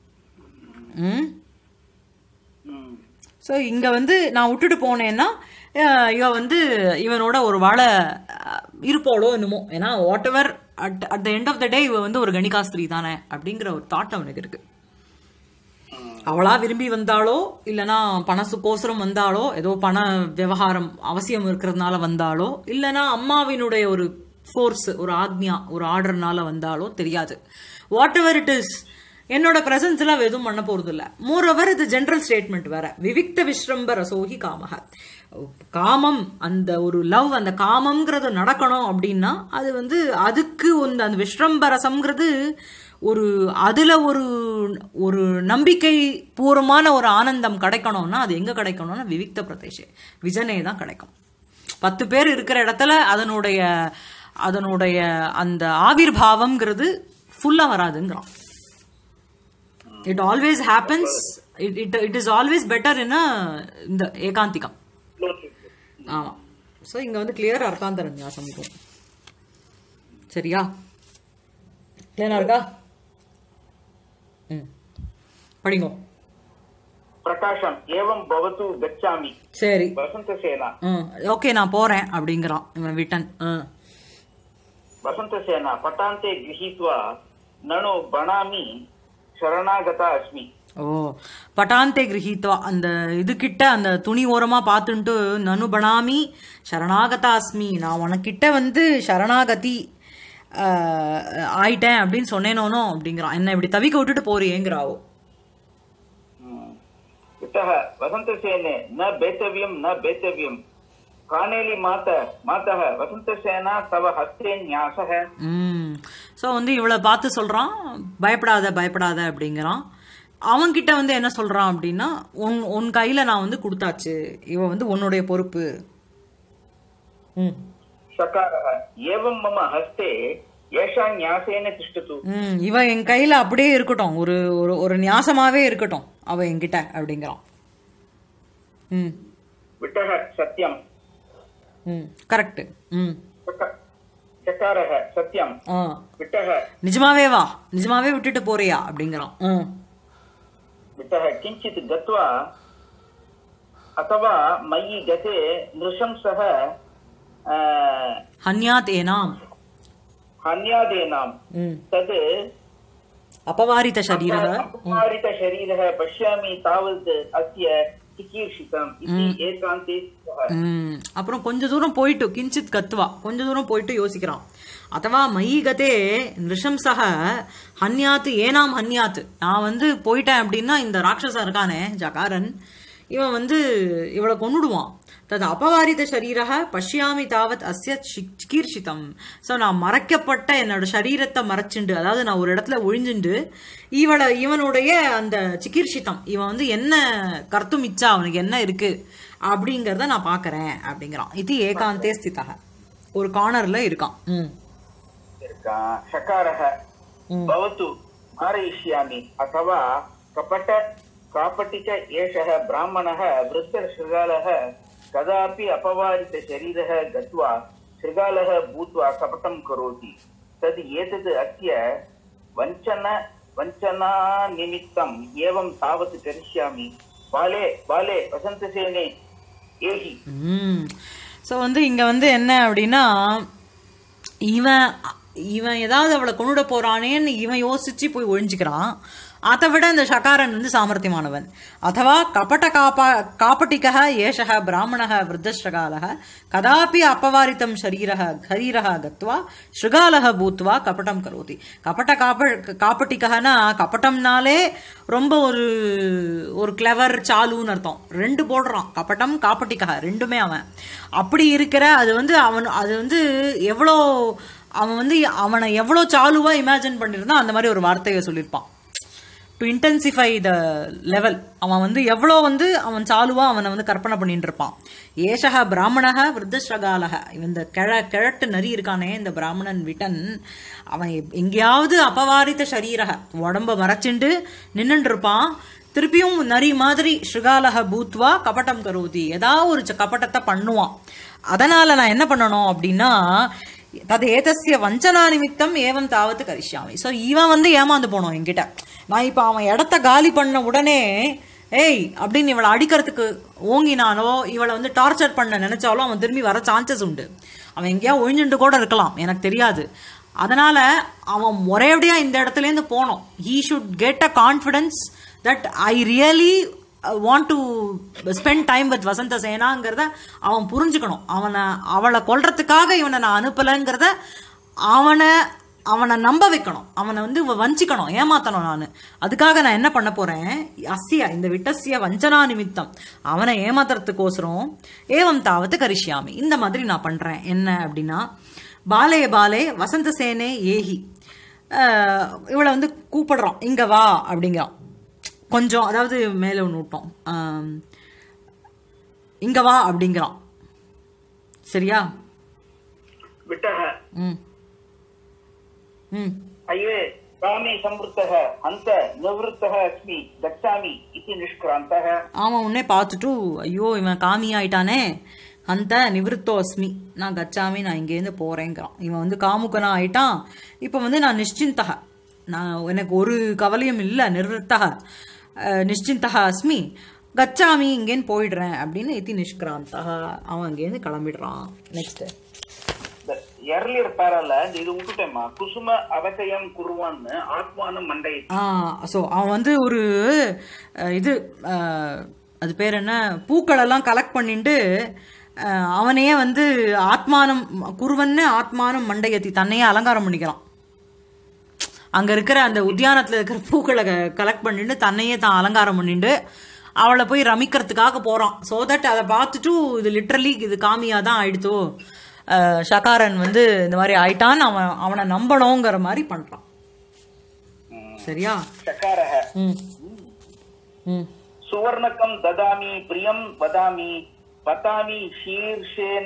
ம்
ம்.
ஸோ இங்கே வந்து நான் விட்டுட்டு போனேன்னா அஹ், இவ வந்து இவனோட ஒரு வாழை அஹ், இருப்பாளோ என்னமோ ஏன்னா whatever at at the end of the day இவ வந்து ஒரு கணிகாஸ்திரி தானே அப்படிங்கிற ஒரு தாட் அவனுக்கு இருக்கு அவளா விரும்பி வந்தாளோ இல்லனா பணசுக்கோசரம் வந்தாளோ ஏதோ பண விவகாரம் அவசியம் இருக்கிறதுனால வந்தாளோ இல்லனா அம்மாவினுடைய ஒரு ஃபோர்ஸ் ஒரு ஆக்ஞா ஒரு ஆர்டர்னால வந்தாலோ தெரியாது வாட் எவர் இட் இஸ் என்னோட பிரசன்ஸ்ல அவ எதுவும் பண்ண போறது இல்ல மோர் ஓவர் இது ஜெனரல் ஸ்டேட்மெண்ட் வேற விவிக்த விஸ்ரம்ப ரசோகி காமக காமம் அந்த ஒரு லவ் அந்த காமம்ங்கிறது நடக்கணும் அப்படின்னா அது வந்து அதுக்கு வந்து அந்த விஸ்ரம்ப ரசம்ங்கிறது ஒரு அதுல ஒரு ஒரு நம்பிக்கை பூர்வமான ஒரு ஆனந்தம் கிடைக்கணும்னா அது எங்க கிடைக்கணும்னா விவிக்த பிரதேசே விஜனே தான் கிடைக்கும் பத்து பேர் இருக்கிற இடத்துல அதனுடைய அதனுடைய அந்த ஆவிர்பாவம்ங்கிறது ஃபுல்லா வராதுங்கிறான் it always happens it it it is always better in இந்த ஏகாந்திகம் ஆமா ஸோ இங்க வந்து கிளியர் அர்த்தாந்தர நியாசம் இருக்கும் சரியா கிளியரா இருக்கா ம் படிங்கோ
प्रकाशम् एवं भवतु गच्छामि
சரி
वसन्तसेना
ம் ஓகே நான் போறேன் அப்படிங்கிறான் இவன் விட்டன் ம்
वसन्तसेना पटान्ते गृहीत्वा ननु बणामि शरणागता अस्मि
ஓ பட்டாந்தே கிரகித்வா அந்த இது கிட்ட அந்த துணி ஓரமா பார்த்துட்டு நனு பணாமி சரணாகதாஸ்மி நான் உனக்கிட்ட வந்து சரணாகதி ஆஹ், ஆயிட்டேன் அப்படின்னு சொன்னேனோனோ அப்படிங்கிறான் என்ன இப்படி தவிக்க விட்டுட்டு போறியேங்கிறாவோ
इतः वसन्तसेने न बेतव्यं न बेतव्यं कानेलि मात मातः वसन्तसेना तव हस्ते न्यासः
ம் ஸோ வந்து இவளை பார்த்து சொல்றான் பயப்படாத பயப்படாத அப்படிங்கிறான் அவன்கிட்ட வந்து என்ன சொல்றான் அப்படின்னா உன் உன் கையில நான் வந்து கொடுத்தாச்சு இவ வந்து உன்னுடைய பொறுப்பு ம்
सकारः एवं मम हस्ते एषा न्यासेन तिष्ठतु
ம் இவ என் கையில அப்படியே இருக்கட்டும் ஒரு ஒரு ஒரு நியாசமாவே இருக்கட்டும் அவ என்கிட்ட அப்படிங்கிறான் ம்
विटः सत्यं
ம் கரெக்ட் ம்
चक- चकारः सत्यं
ஆ
विटः
நிஜமாவே வா நிஜமாவே விட்டுட்டு போறியா அப்படிங்கிறான் ம்
विटः किञ्चित् गत्वा अथवा मयि गते नृशंसः आ,
ஹன்யாத் ஏனாம்
हन्यादेनां
ம்
तद्
அபவாரித சரீரக
अपमारितशरीरः पश्यामि तावत् अस्य चिकीर्षितम् इति एकान्ते स्तः।
ம் அப்புறம் கொஞ்ச தூரம் போயிட்டு கிஞ்சித் கத்துவா கொஞ்ச தூரம் போயிட்டு யோசிக்கிறான் அதவா மயி கதே நிருஷம்சக ஹன்யாத்து ஏனாம் ஹன்யாத்து நான் வந்து போயிட்டேன் அப்படின்னா இந்த ராட்சசன் இருக்கானே ஜகாரன் இவன் வந்து இவளை கொன்னுடுவான் தது அபவாரித சரீரக பஷ்யாமி தாவத் அஸ்ய சி- சிகீர்ஷிதம் ஸோ நான் மறைக்கப்பட்ட என்னோட சரீரத்தை மறைச்சுண்டு அதாவது நான் ஒரு இடத்துல ஒழிஞ்சுண்டு இவளை இவனுடைய அந்த சிகீர்ஷிதம் இவன் வந்து என்ன கர்த்தும் இச்சா அவனுக்கு என்ன இருக்கு அப்படிங்கறத நான் பார்க்கறேன் அப்படிங்கிறான் இது ஏகாந்தே ஸ்திதக ஒரு கார்னர்ல இருக்கான் ம்
இருக்கான். ஷகாரः भवतु मारयिष्यामि अथवा कपट कापटिक एषः ब्राह्मणः वृद्धशृगालः कदापि अपवारितशरीरः गत्वा शृगालः भूत्वा कपटं करोति तद् एतद् अस्य वञ्चन वञ्चनानिमित्तम् एवं तावत् करिष्यामि बाले बाले वसन्तसेने एहि
ம் ஸோ வந்து இங்க வந்து என்ன அப்படின்னா இவன் இவன் ஏதாவது அவளை கொண்டுட போறானேன்னு இவன் யோசிச்சு போய் ஒழிஞ்சுக்கிறான் அதை விட இந்த ஷகாரன் வந்து சாமர்த்தியமானவன் அதவா கபட காப்பா காப்பட்டிகः ஏஷः பிராமணः விருத்தஸ்ரகாலः கதாபி அப்பவாரித்தம் शरीरः शरीरः गत्वा ஸ்ருகாலக பூத்வா கபட்டம் கரோதி கபட்ட காப்ப காப்பட்டிகனா கபட்டம்னாலே ரொம்ப ஒரு ஒரு கிளவர் சாலுன்னு அர்த்தம் ரெண்டு போடுறான் கபட்டம் காப்பட்டிகா ரெண்டுமே அவன் அப்படி இருக்கிற அது வந்து அவன் அது வந்து எவ்வளோ அவன் வந்து அவனை எவ்வளோ சாலுவா இமேஜின் பண்ணியிருந்தான் அந்த மாதிரி ஒரு வார்த்தையை சொல்லியிருப்பான் டு இன்டென்சிஃபை த லெவல் அவன் வந்து எவ்வளோ வந்து அவன் சாலுவா அவனை வந்து கற்பனை பண்ணிட்டு இருப்பான் ஏஷக பிராமணக விருத்தஸ்ரகாலக இந்த கிழ கிழட்டு நரி இருக்கானே இந்த பிராமணன் விட்டன் அவன் எப்- எங்கேயாவது அபவாரித்த சரீரக உடம்ப மறைச்சிண்டு நின்னுட்டு இருப்பான் திருப்பியும் நரி மாதிரி ஸ்ருகாலக பூத்வா கபட்டம் கரோதி ஏதாவது ஒரு ச- கபட்டத்தை பண்ணுவான் அதனால நான் என்ன பண்ணணும் அப்படின்னா தது ஏதஸ்ய வஞ்சனா நிமித்தம் ஏவம் தாவத்து கரிஷ்யாமி ஸோ இவன் வந்து ஏமாந்து போனோம் என்கிட்ட நான் இப்போ அவன் இடத்த காலி பண்ண உடனே ஏய் அப்படின்னு இவளை அடிக்கிறதுக்கு ஓங்கினானோ இவளை வந்து டார்ச்சர் பண்ண நினைச்சாலும் அவன் திரும்பி வர சான்சஸ் உண்டு அவன் எங்கேயா ஒழிஞ்சுட்டு கூட இருக்கலாம் எனக்கு தெரியாது அதனால அவன் ஒரேபடியா இந்த இடத்துலேருந்து போனோம் he should get a confidence that I really want to spend time with வசந்த சேனாங்கிறத அவன் புரிஞ்சுக்கணும் அவனை அவளை கொல்றதுக்காக இவனை நான் அனுப்பலைங்கிறத அவனை அவனை நம்ப வைக்கணும் அவனை வந்து வ- வஞ்சிக்கணும் ஏமாத்தணும் நான் அதுக்காக நான் என்ன பண்ண போறேன் அஸ்ய இந்த விட்டஸ்ய வஞ்சனா நிமித்தம் அவனை ஏமாத்துறதுக்கோசரம் ஏவம் தாவது கரிஷ்யாமி இந்த மாதிரி நான் பண்றேன் என்ன அப்படின்னா பாலே பாலே வசந்த சேனே ஏஹி அஹ், இவளை வந்து கூப்பிடுறான் இங்க வா அப்படிங்கிறான் கொஞ்சம் அதாவது மேலே ஒன்று விட்டோம் ஆம், இங்க வா அப்படிங்கிறான் சரியா
विटः
ம் ம்
अये कामे संवृत्तः अन्त निवृत्तः अस्मि गच्छामि इति निष्क्रान्तः
அவன் உடனே பார்த்துட்டு ஐயோ இவன் காமி ஆயிட்டானே அந்த நிவிருத்தோ அஸ்மி நான் கச்சாமி நான் இங்கேருந்து போறேங்கிறான் இவன் வந்து காமுகனா ஆயிட்டான் இப்போ வந்து நான் நிಶ್ಚಿಂತக நான் எனக்கு ஒரு கவலையும் இல்லை நிர்வத்தக நிಶ್ಚಿಂತக அஸ்மி கச்சாமி இங்கேன்னு போயிடுறேன் அப்படின்னு இத்தி நிஷ்கிராந்தக அவன் அங்கேருந்து கிளம்பிடுறான் நெக்ஸ்ட்
எர்லியர் பேரால இது விட்டுட்டேம்மா குசும அவசயம் குருவான்னு ஆத்மானம் மண்டை
ஆ ஸோ அவன் வந்து ஒரு அஹ், இது அஹ், அது பேர் என்ன பூக்களெல்லாம் கலெக்ட் பண்ணிட்டு அஹ், அவனையே வந்து ஆத்மானம் குருவன்னு ஆத்மானம் மண்டையத்தி தன்னையே அலங்காரம் பண்ணிக்கிறான் அங்க இருக்கிற அந்த உத்தியானத்துல இருக்கிற பூக்களை கலெக்ட் பண்ணிட்டு தன்னையே தான் அலங்காரம் பண்ணிட்டு அவளை போய் ரமிக்கிறதுக்காக போறான் ஸோ தட் அதை பார்த்துட்டு இது லிட்ரலி இது காமியா தான் ஆயிடுத்தோ அஹ், ஷகாரன் வந்து இந்த மாதிரி ஆயிட்டான்னு அவன் அவனை நம்பணுங்கிற மாதிரி பண்றான் சரியா
चकारः
ம் ம்
सुवर्णकं ददामि प्रियं वदामि पतामि शीर्षेण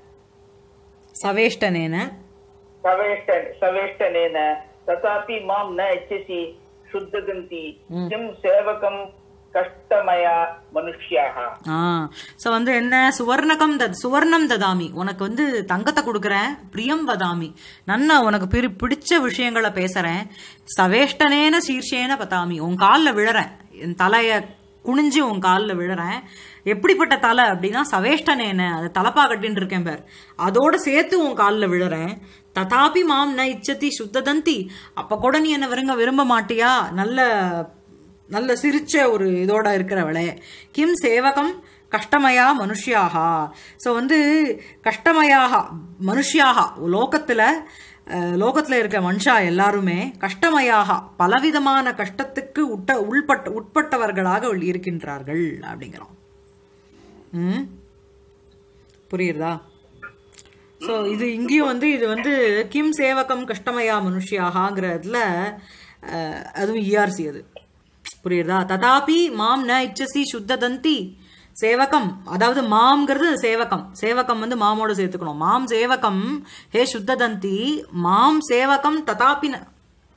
சவேஷ்டனேன
सवेष्ट सवेष्टनेन तथापि मां न इच्छसि शुद्धगन्ति किं सेवकं कष्टमया मनुष्याः
ஆ ஸோ வந்து என்ன சுவர்ணகம் தத் சுவர்ணம் ததாமி உனக்கு வந்து தங்கத்தை கொடுக்குறேன் பிரியம் வதாமி நன்னா உனக்கு பிரி பிடிச்ச விஷயங்களை பேசுறேன் சவேஷ்டனேன சீர்ஷேன பதாமி உன் காலில் விழறேன் என் தலைய குனிஞ்சு உன் காலில் விழறேன் எப்படிப்பட்ட தலை அப்படின்னா சவேஷ்டனேன அது தலப்பா கட்டின்னு இருக்கேன் பேர் அதோட சேர்த்து உன் காலில் விழறேன் ததாபி மாம் ந இச்சதி சுத்ததந்தி அப்ப கூட நீ என்ன விரும்ப விரும்ப மாட்டியா நல்ல நல்ல சிரிச்ச ஒரு இதோட இருக்கிறவளே கிம் சேவகம் கஷ்டமயா மனுஷ்யாகா ஸோ வந்து கஷ்டமயாக மனுஷ்யாக லோகத்தில் லோகத்தில் இருக்க மனுஷா எல்லாருமே கஷ்டமயாக பலவிதமான கஷ்டத்துக்கு உட்ட உள்பட்ட உட்பட்டவர்களாக இருக்கின்றார்கள் அப்படிங்கிறோம் ம் புரியுறதா ஸோ இது இங்கேயும் வந்து இது வந்து கிம் சேவகம் கஷ்டமயா மனுஷியாகாங்கிறதுல அஹ், அதுவும் இஆர்சி அது புரியுறதா ததாபி மாம் ந இச்சசி சுத்ததந்தி சேவகம் அதாவது மாம்ங்கிறது சேவகம் சேவகம் வந்து மாமோட சேர்த்துக்கணும் மாம் சேவகம் ஹே சுத்ததந்தி மாம் சேவகம் ததாபி ந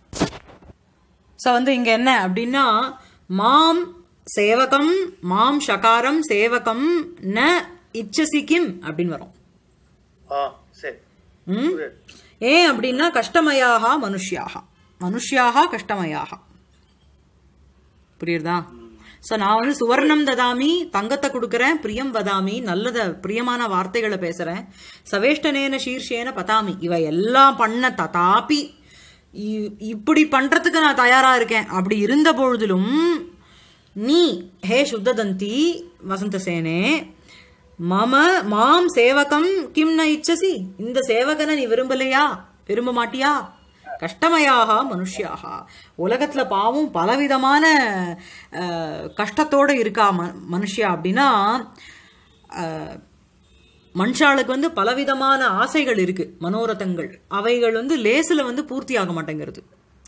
ஸோ வந்து இங்க என்ன அப்படின்னா மாம் சேவகம் மாம் ஷகாரம் சேவகம் ந இச்சசி கிம் அப்படின்னு வரும்
ஆ சரி
ம்? ஏன் அப்படின்னா கஷ்டமயாக மனுஷ்யாக மனுஷ்யாக கஷ்டமயாக புரியுறதா ஸோ நான் வந்து சுவர்ணம் ததாமி தங்கத்தை கொடுக்குறேன் பிரியம் வதாமி நல்லத பிரியமான வார்த்தைகளை பேசுறேன் சவேஷ்டனேன சீர்ஷேன பதாமி இவ எல்லாம் பண்ண ததாபி இ- இப்படி பண்றதுக்கு நான் தயாரா இருக்கேன் அப்படி இருந்த பொழுதிலும் நீ ஹே சுத்ததந்தி வசந்தசேனே மம மாம் சேவகம் கிம் ந இச்சசி இந்த சேவகனை நீ விரும்பலையா விரும்ப மாட்டியா கஷ்டமயாக மனுஷ்யாக உலகத்துல பாவம் பலவிதமான அஹ், கஷ்டத்தோட இருக்கா ம- மனுஷியா அப்படின்னா அஹ், மனுஷாளுக்கு வந்து பலவிதமான ஆசைகள் இருக்கு மனோரதங்கள் அவைகள் வந்து லேசில் வந்து பூர்த்தி ஆக மாட்டேங்கிறது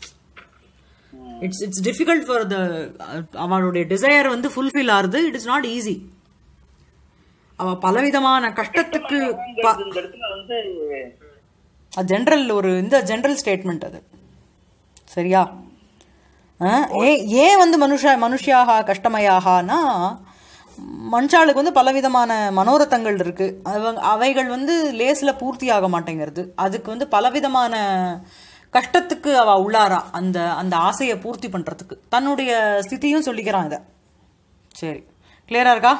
it's it's difficult for the அவளுடைய டிசையர் வந்து ஃபுல்ஃபில் ஆகுது இட் இஸ் நாட் ஈஸி அவ பலவிதமான கஷ்டத்துக்கு ப-
இந்த இடத்துல வந்து
அது ஜென்ரல் ஒரு இந்த ஜென்ரல் ஸ்டேட்மெண்ட் அது சரியா ஆ, ஏன் ஏன் வந்து மனுஷ மனுஷியாக கஷ்டமயாகனா மனுஷாளுக்கு வந்து பலவிதமான மனோரதங்கள் இருக்கு அவங்க அவைகள் வந்து லேசில் பூர்த்தி ஆக மாட்டேங்கிறது அதுக்கு வந்து பலவிதமான கஷ்டத்துக்கு அவ உள்ளாரா அந்த அந்த ஆசையை பூர்த்தி பண்றதுக்கு தன்னுடைய ஸ்திதியும் சொல்லிக்கிறான் இதை சரி கிளியரா இருக்கா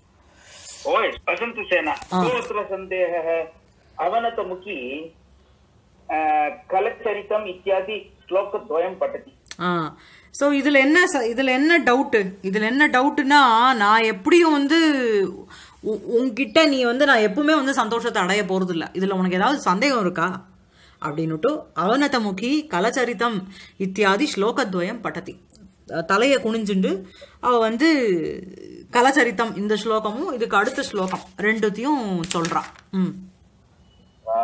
ओय वसन्तसेना तोऽत्र सन्देहः अवनतमुखी अ, कलचरितम् इत्यादि श्लोकद्वयं पठति
ஆ ஸோ இதில் என்ன ச- இதில் என்ன டவுட்டு இதில் என்ன டவுட்டுனா நான் எப்படியும் வந்து உ- உன்கிட்ட நீ வந்து நான் எப்பவுமே வந்து சந்தோஷத்தை அடைய போகிறதில்ல இதில் உனக்கு ஏதாவது சந்தேகம் இருக்கா அப்படின்னுட்டு அவனதமுகி கலச்சரித்தம் இத்தியாதி ஸ்லோகத்வயம் பட்டதி தலையை குனிஞ்சுண்டு அவ வந்து கலச்சரித்தம் இந்த ஸ்லோகமும் இதுக்கு அடுத்த ஸ்லோகம் ரெண்டுத்தையும் சொல்றா ம்
अ,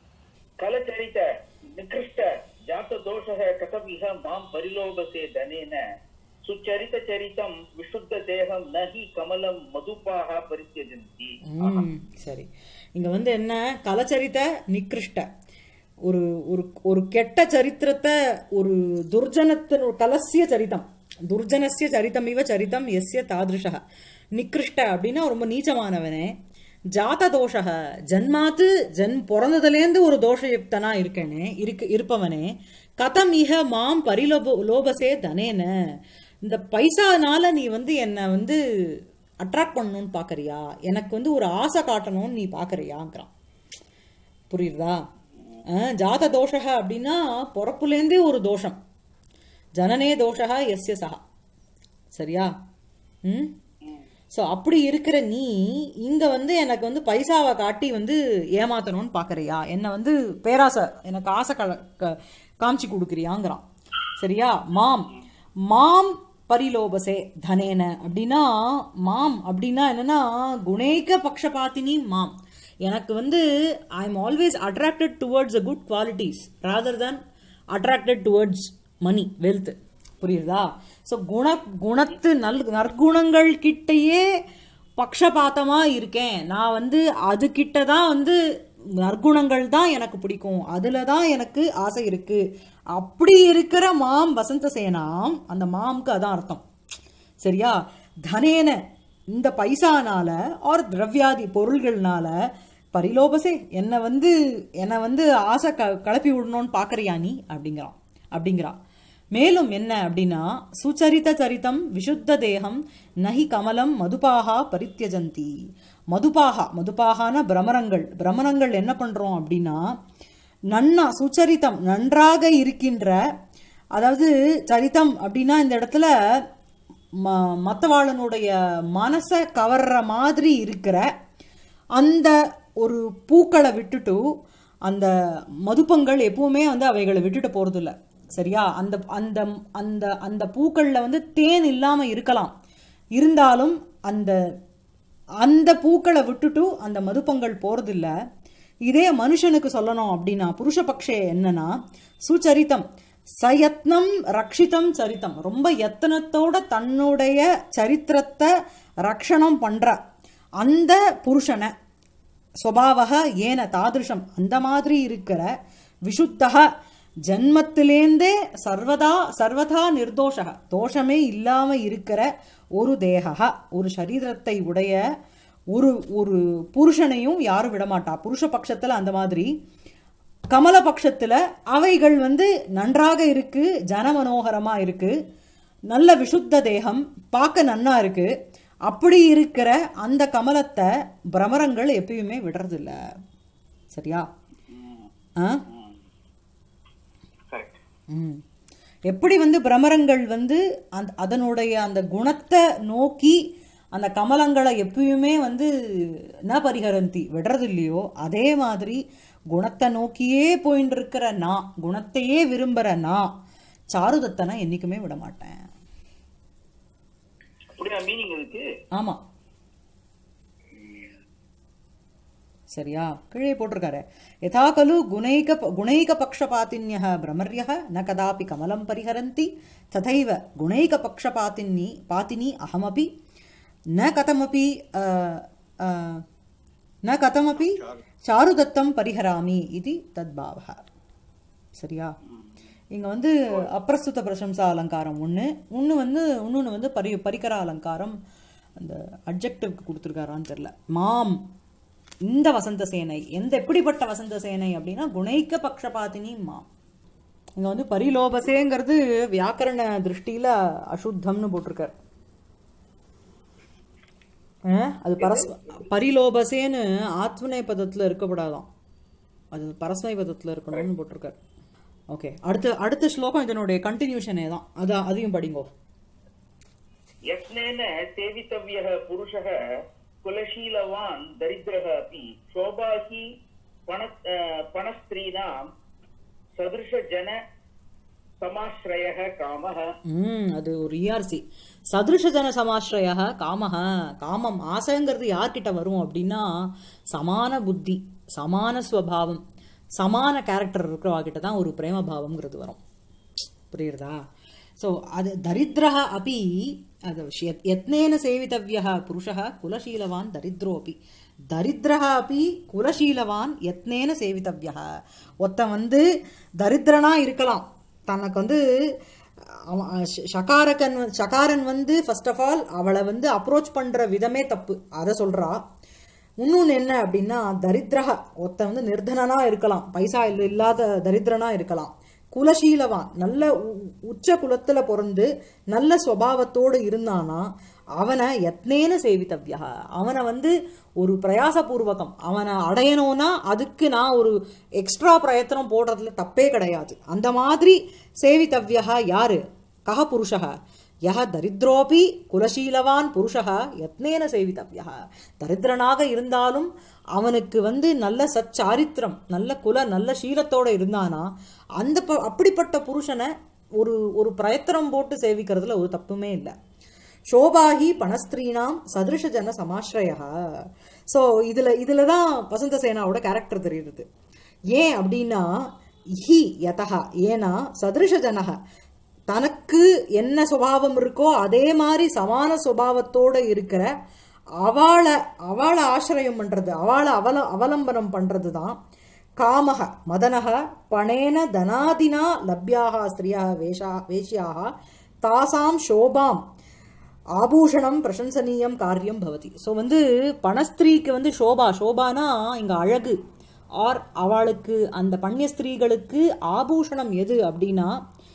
कलचरित निकृष्ट जातदोषः कथम् इह मां परिलोभसे धनेन सुचरितचरितं विशुद्धदेहं न हि कमलं मधुपाः परित्यजन्ति
ம், சரி இங்க வந்து என்ன கலச்சரித்த நிகிருஷ்ட ஒரு ஒரு ஒரு கெட்ட சரித்திரத்தை ஒரு துர்ஜனத்தின் கலசிய சரிதம் துர்ஜனசிய சரிதம் இவ சரிதம் எஸ்ய தாதிருஷ நிகிருஷ்ட அப்படின்னா ரொம்ப நீச்சமானவனே ஜாத தோஷக ஜன்மாத்து ஜன் பிறந்ததுலேருந்து ஒரு தோஷயுக்தனா இருக்கேனே இருக்கு இருப்பவனே கதம் இஹ மாம் பரிலோப லோபசே தனேன இந்த பைசானால நீ வந்து என்னை வந்து அட்ராக்ட் பண்ணணும்னு பார்க்கறியா எனக்கு வந்து ஒரு ஆசை காட்டணும்னு நீ பார்க்கறியாங்கிறான் புரியுதா அஹ், ஜாத தோஷக அப்படின்னா பிறப்புலேருந்தே ஒரு தோஷம் ஜனனே தோஷக எஸ்ய சகா சரியா ம் ஸோ அப்படி இருக்கிற நீ இங்க வந்து எனக்கு வந்து பைசாவை காட்டி வந்து ஏமாத்தணும்னு பார்க்கறியா என்னை வந்து பேராசை எனக்கு ஆசை கல க- காமிச்சு கொடுக்குறியாங்கிறான் சரியா மாம் மாம் பரிலோபசே தனேன அப்படின்னா மாம் அப்படின்னா என்னன்னா குணேக பக்ஷபாத்தினி மாம் எனக்கு வந்து I am always attracted towards a good qualities rather than attracted towards money wealth புரியுதா ஸோ குண குணத்து நல் நற்குணங்கள் கிட்டயே பக்ஷபாத்தமா இருக்கேன் நான் வந்து அது கிட்ட தான் வந்து நற்குணங்கள் தான் எனக்கு பிடிக்கும் அதுல தான் எனக்கு ஆசை இருக்கு அப்படி இருக்கிற மாம் வசந்த சேனாம் அந்த மாம்க்கு அதான் அர்த்தம் சரியா தனேன இந்த பைசானால ஆர் திரவியாதி பொருள்கள்னால பரிலோபசே என்னை வந்து என்னை வந்து ஆசை க கலப்பி விடணும்னு பார்க்கறியா நீ அப்படிங்கிறான் அப்படிங்கிறான் மேலும் என்ன அப்படின்னா சுச்சரித சரிதம் விசுத்த தேகம் நஹி கமலம் மதுபாகா பரித்தியஜந்தி மதுபாகா மதுபாகான பிரமரங்கள் பிரமரங்கள் என்ன பண்றோம் அப்படின்னா நன்னா சுச்சரிதம் நன்றாக இருக்கின்ற அதாவது சரிதம் அப்படின்னா இந்த இடத்துல ம மற்றவாளனுடைய மனசை கவர்ற மாதிரி இருக்கிற அந்த ஒரு பூக்களை விட்டுட்டு அந்த மதுப்பங்கள் எப்பவுமே வந்து அவைகளை விட்டுட்டு போறதில்ல சரியா அந்த அந்த அந்த அந்த பூக்களில் வந்து தேன் இல்லாமல் இருக்கலாம் இருந்தாலும் அந்த அந்த பூக்களை விட்டுட்டு அந்த மதுப்பங்கள் போறதில்ல இதே மனுஷனுக்கு சொல்லணும் அப்படின்னா புருஷபக்ஷே என்னன்னா சுச்சரித்தம் சயத்னம் ரக்ஷிதம் சரித்தம் ரொம்ப யத்தனத்தோட தன்னுடைய சரித்திரத்தை ரக்ஷணம் பண்ற அந்த புருஷனை சுவாவக ஏன தாதிருஷம் அந்த மாதிரி இருக்கிற விசுத்தக ஜன்மத்திலேந்தே சர்வதா சர்வதா நிர்தோஷக தோஷமே இல்லாம இருக்கிற ஒரு தேகா ஒரு சரீரத்தை உடைய ஒரு ஒரு புருஷனையும் யாரும் விடமாட்டா புருஷ பட்சத்துல அந்த மாதிரி கமல பட்சத்துல அவைகள் வந்து நன்றாக இருக்கு ஜனமனோகரமா இருக்கு நல்ல விசுத்த தேகம் பார்க்க நன்னா இருக்கு அப்படி இருக்கிற அந்த கமலத்தை பிரமரங்கள் எப்பயுமே விடுறதில்ல சரியா ஆ
கரெக்ட்
ம். எப்படி வந்து பிரமரங்கள் வந்து அந்த அதனுடைய அந்த குணத்தை நோக்கி அந்த கமலங்களை எப்பயுமே வந்து ந பரிகரந்தி விடுறது இல்லையோ அதே மாதிரி குணத்தை நோக்கியே போயின்னு இருக்கிற நான் குணத்தையே விரும்புகிற நான் சாருதத்தனை என்றைக்குமே விட மாட்டேன்
அப்படியா மீனிங் இருக்கு
ஆமா சரியா கீழே போட்டிருக்காரு யதா கலு குணைக குணைக பக்ஷபாத்தின்யः பிரமர்யः ந கதாபி கமலம் பரிஹரந்தி ததைவ குணைக பக்ஷபாத்தினி பாத்தினி அகமபி ந கதமபி அஹ், அஹ், ந கதமபி சாருதத்தம் பரிஹராமி இது தத்பாவः சரியா இங்க வந்து அப்பிரஸ்துத பிரசம்சா அலங்காரம் ஒன்று ஒன்று வந்து இன்னொன்று வந்து பரி பரிகர அலங்காரம் அந்த அப்ஜெக்டிவ்க்கு கொடுத்துருக்காரான்னு தெரில மாம் இந்த வசந்த சேனை எந்த எப்படிப்பட்ட வசந்த சேனை அப்படின்னா குணைக்க பக்ஷபாத்தினி மாம் இங்க வந்து பரிலோபசேங்கிறது வியாக்கரண திருஷ்டியில அசுத்தம்னு போட்டிருக்கார் அஹ், அது பரஸ் பரிலோபசேன்னு ஆத்மநே பதத்துல இருக்கப்படாதாம் அது பரஸ்மை பதத்துல இருக்கணும்னு போட்டிருக்காரு ஓகே அடுத்த அடுத்த ஸ்லோகம் இதனுடைய கண்டினியூஷனே தான் அதான் அதையும் படிங்கோ
यत्नेन सेवितव्यः पुरुषः कुलशीलवान् दरिद्रः अपि शोभाहि पण अ, पणस्त्रीणां सदृशजन समाश्रयः कामः
ம் அது ஒரு இஆர்சி சதுருஷ ஜன சமாஸ்ரய காமஹ காமம் ஆசைங்கிறது யார்கிட்ட வரும் அப்படின்னா சமான புத்தி சமான ஸ்வபாவம் சமான கேரக்டர் இருக்கிறவா கிட்ட தான் ஒரு பிரேம பாவம்ங்கிறது வரும் புரியுறதா ஸோ அது தரித்திரः अपि அது யத்- யத்னேன சேவித்தவ்யः புருஷः குலசீலவான் தரித்ரோபி தரித்திரः अपि குலசீலவான் யத்னேன சேவித்தவ்யः ஒருத்தன் வந்து தரித்திரனா இருக்கலாம் தனக்கு வந்து அவன் ஷ- ஷகாரகன் வந்து- ஷகாரன் வந்து ஃபர்ஸ்ட் ஆஃப் ஆல் அவளை வந்து அப்ரோச் பண்ற விதமே தப்பு அதை சொல்றா இன்னொன்று என்ன அப்படின்னா தரித்திரக ஒருத்தன் வந்து நிர்தனனா இருக்கலாம் பைசா இல்ல- இல்லாத தரித்திரனா இருக்கலாம் குலசீலவான் நல்ல உ- உச்ச குலத்துல பிறந்து நல்ல சுவாவத்தோடு இருந்தானா அவனை யத்னேன சேவித்தவ்யா அவனை வந்து ஒரு பிரயாசபூர்வகம் அவனை அடையணும்னா அதுக்கு நான் ஒரு எக்ஸ்ட்ரா பிரயத்தனம் போடுறதுல தப்பே கிடையாது அந்த மாதிரி சேவித்தவ்யா யாரு கஹ புருஷः யஹ தரித்ரோபி குலசீலவான் புருஷः யத்னேன சேவித்தவ்யா தரித்திரனாக இருந்தாலும் அவனுக்கு வந்து நல்ல சச்சாரித்திரம் நல்ல குல நல்ல சீலத்தோட இருந்தானா அந்த ப- அப்படிப்பட்ட புருஷனை ஒரு ஒரு பிரயத்தனம் போட்டு சேவிக்கிறதுல ஒரு தப்புமே இல்லை சோபாகி பணஸ்திரீனாம் சதுருஷ ஜன சமாஸ்ரயா ஸோ இதில் இதில் தான் வசந்த சேனாவோட கேரக்டர் தெரியுது ஏன் அப்படின்னா ஹி யதா ஏன்னா சதுருஷ ஜனக தனக்கு என்ன சுபாவம் இருக்கோ அதே மாதிரி சமான சுபாவத்தோட இருக்கிற அவளை அவளை ஆசிரியம் பண்றது அவளை அவல அவலம்பனம் பண்றது தான் காமக மதனக பணேன தனாதினா லப்யாக ஸ்திரியா வேஷா வேஷ்யாக தாசாம் சோபாம் ஆபூஷணம் பிரசம்சனீயம் காரியம் பவதி ஸோ வந்து பணஸ்திரீக்கு வந்து சோபா சோபானா இங்க அழகு ஆர் அவளுக்கு அந்த பண்ய ஸ்திரீகளுக்கு ஆபூஷணம் எது அப்படின்னா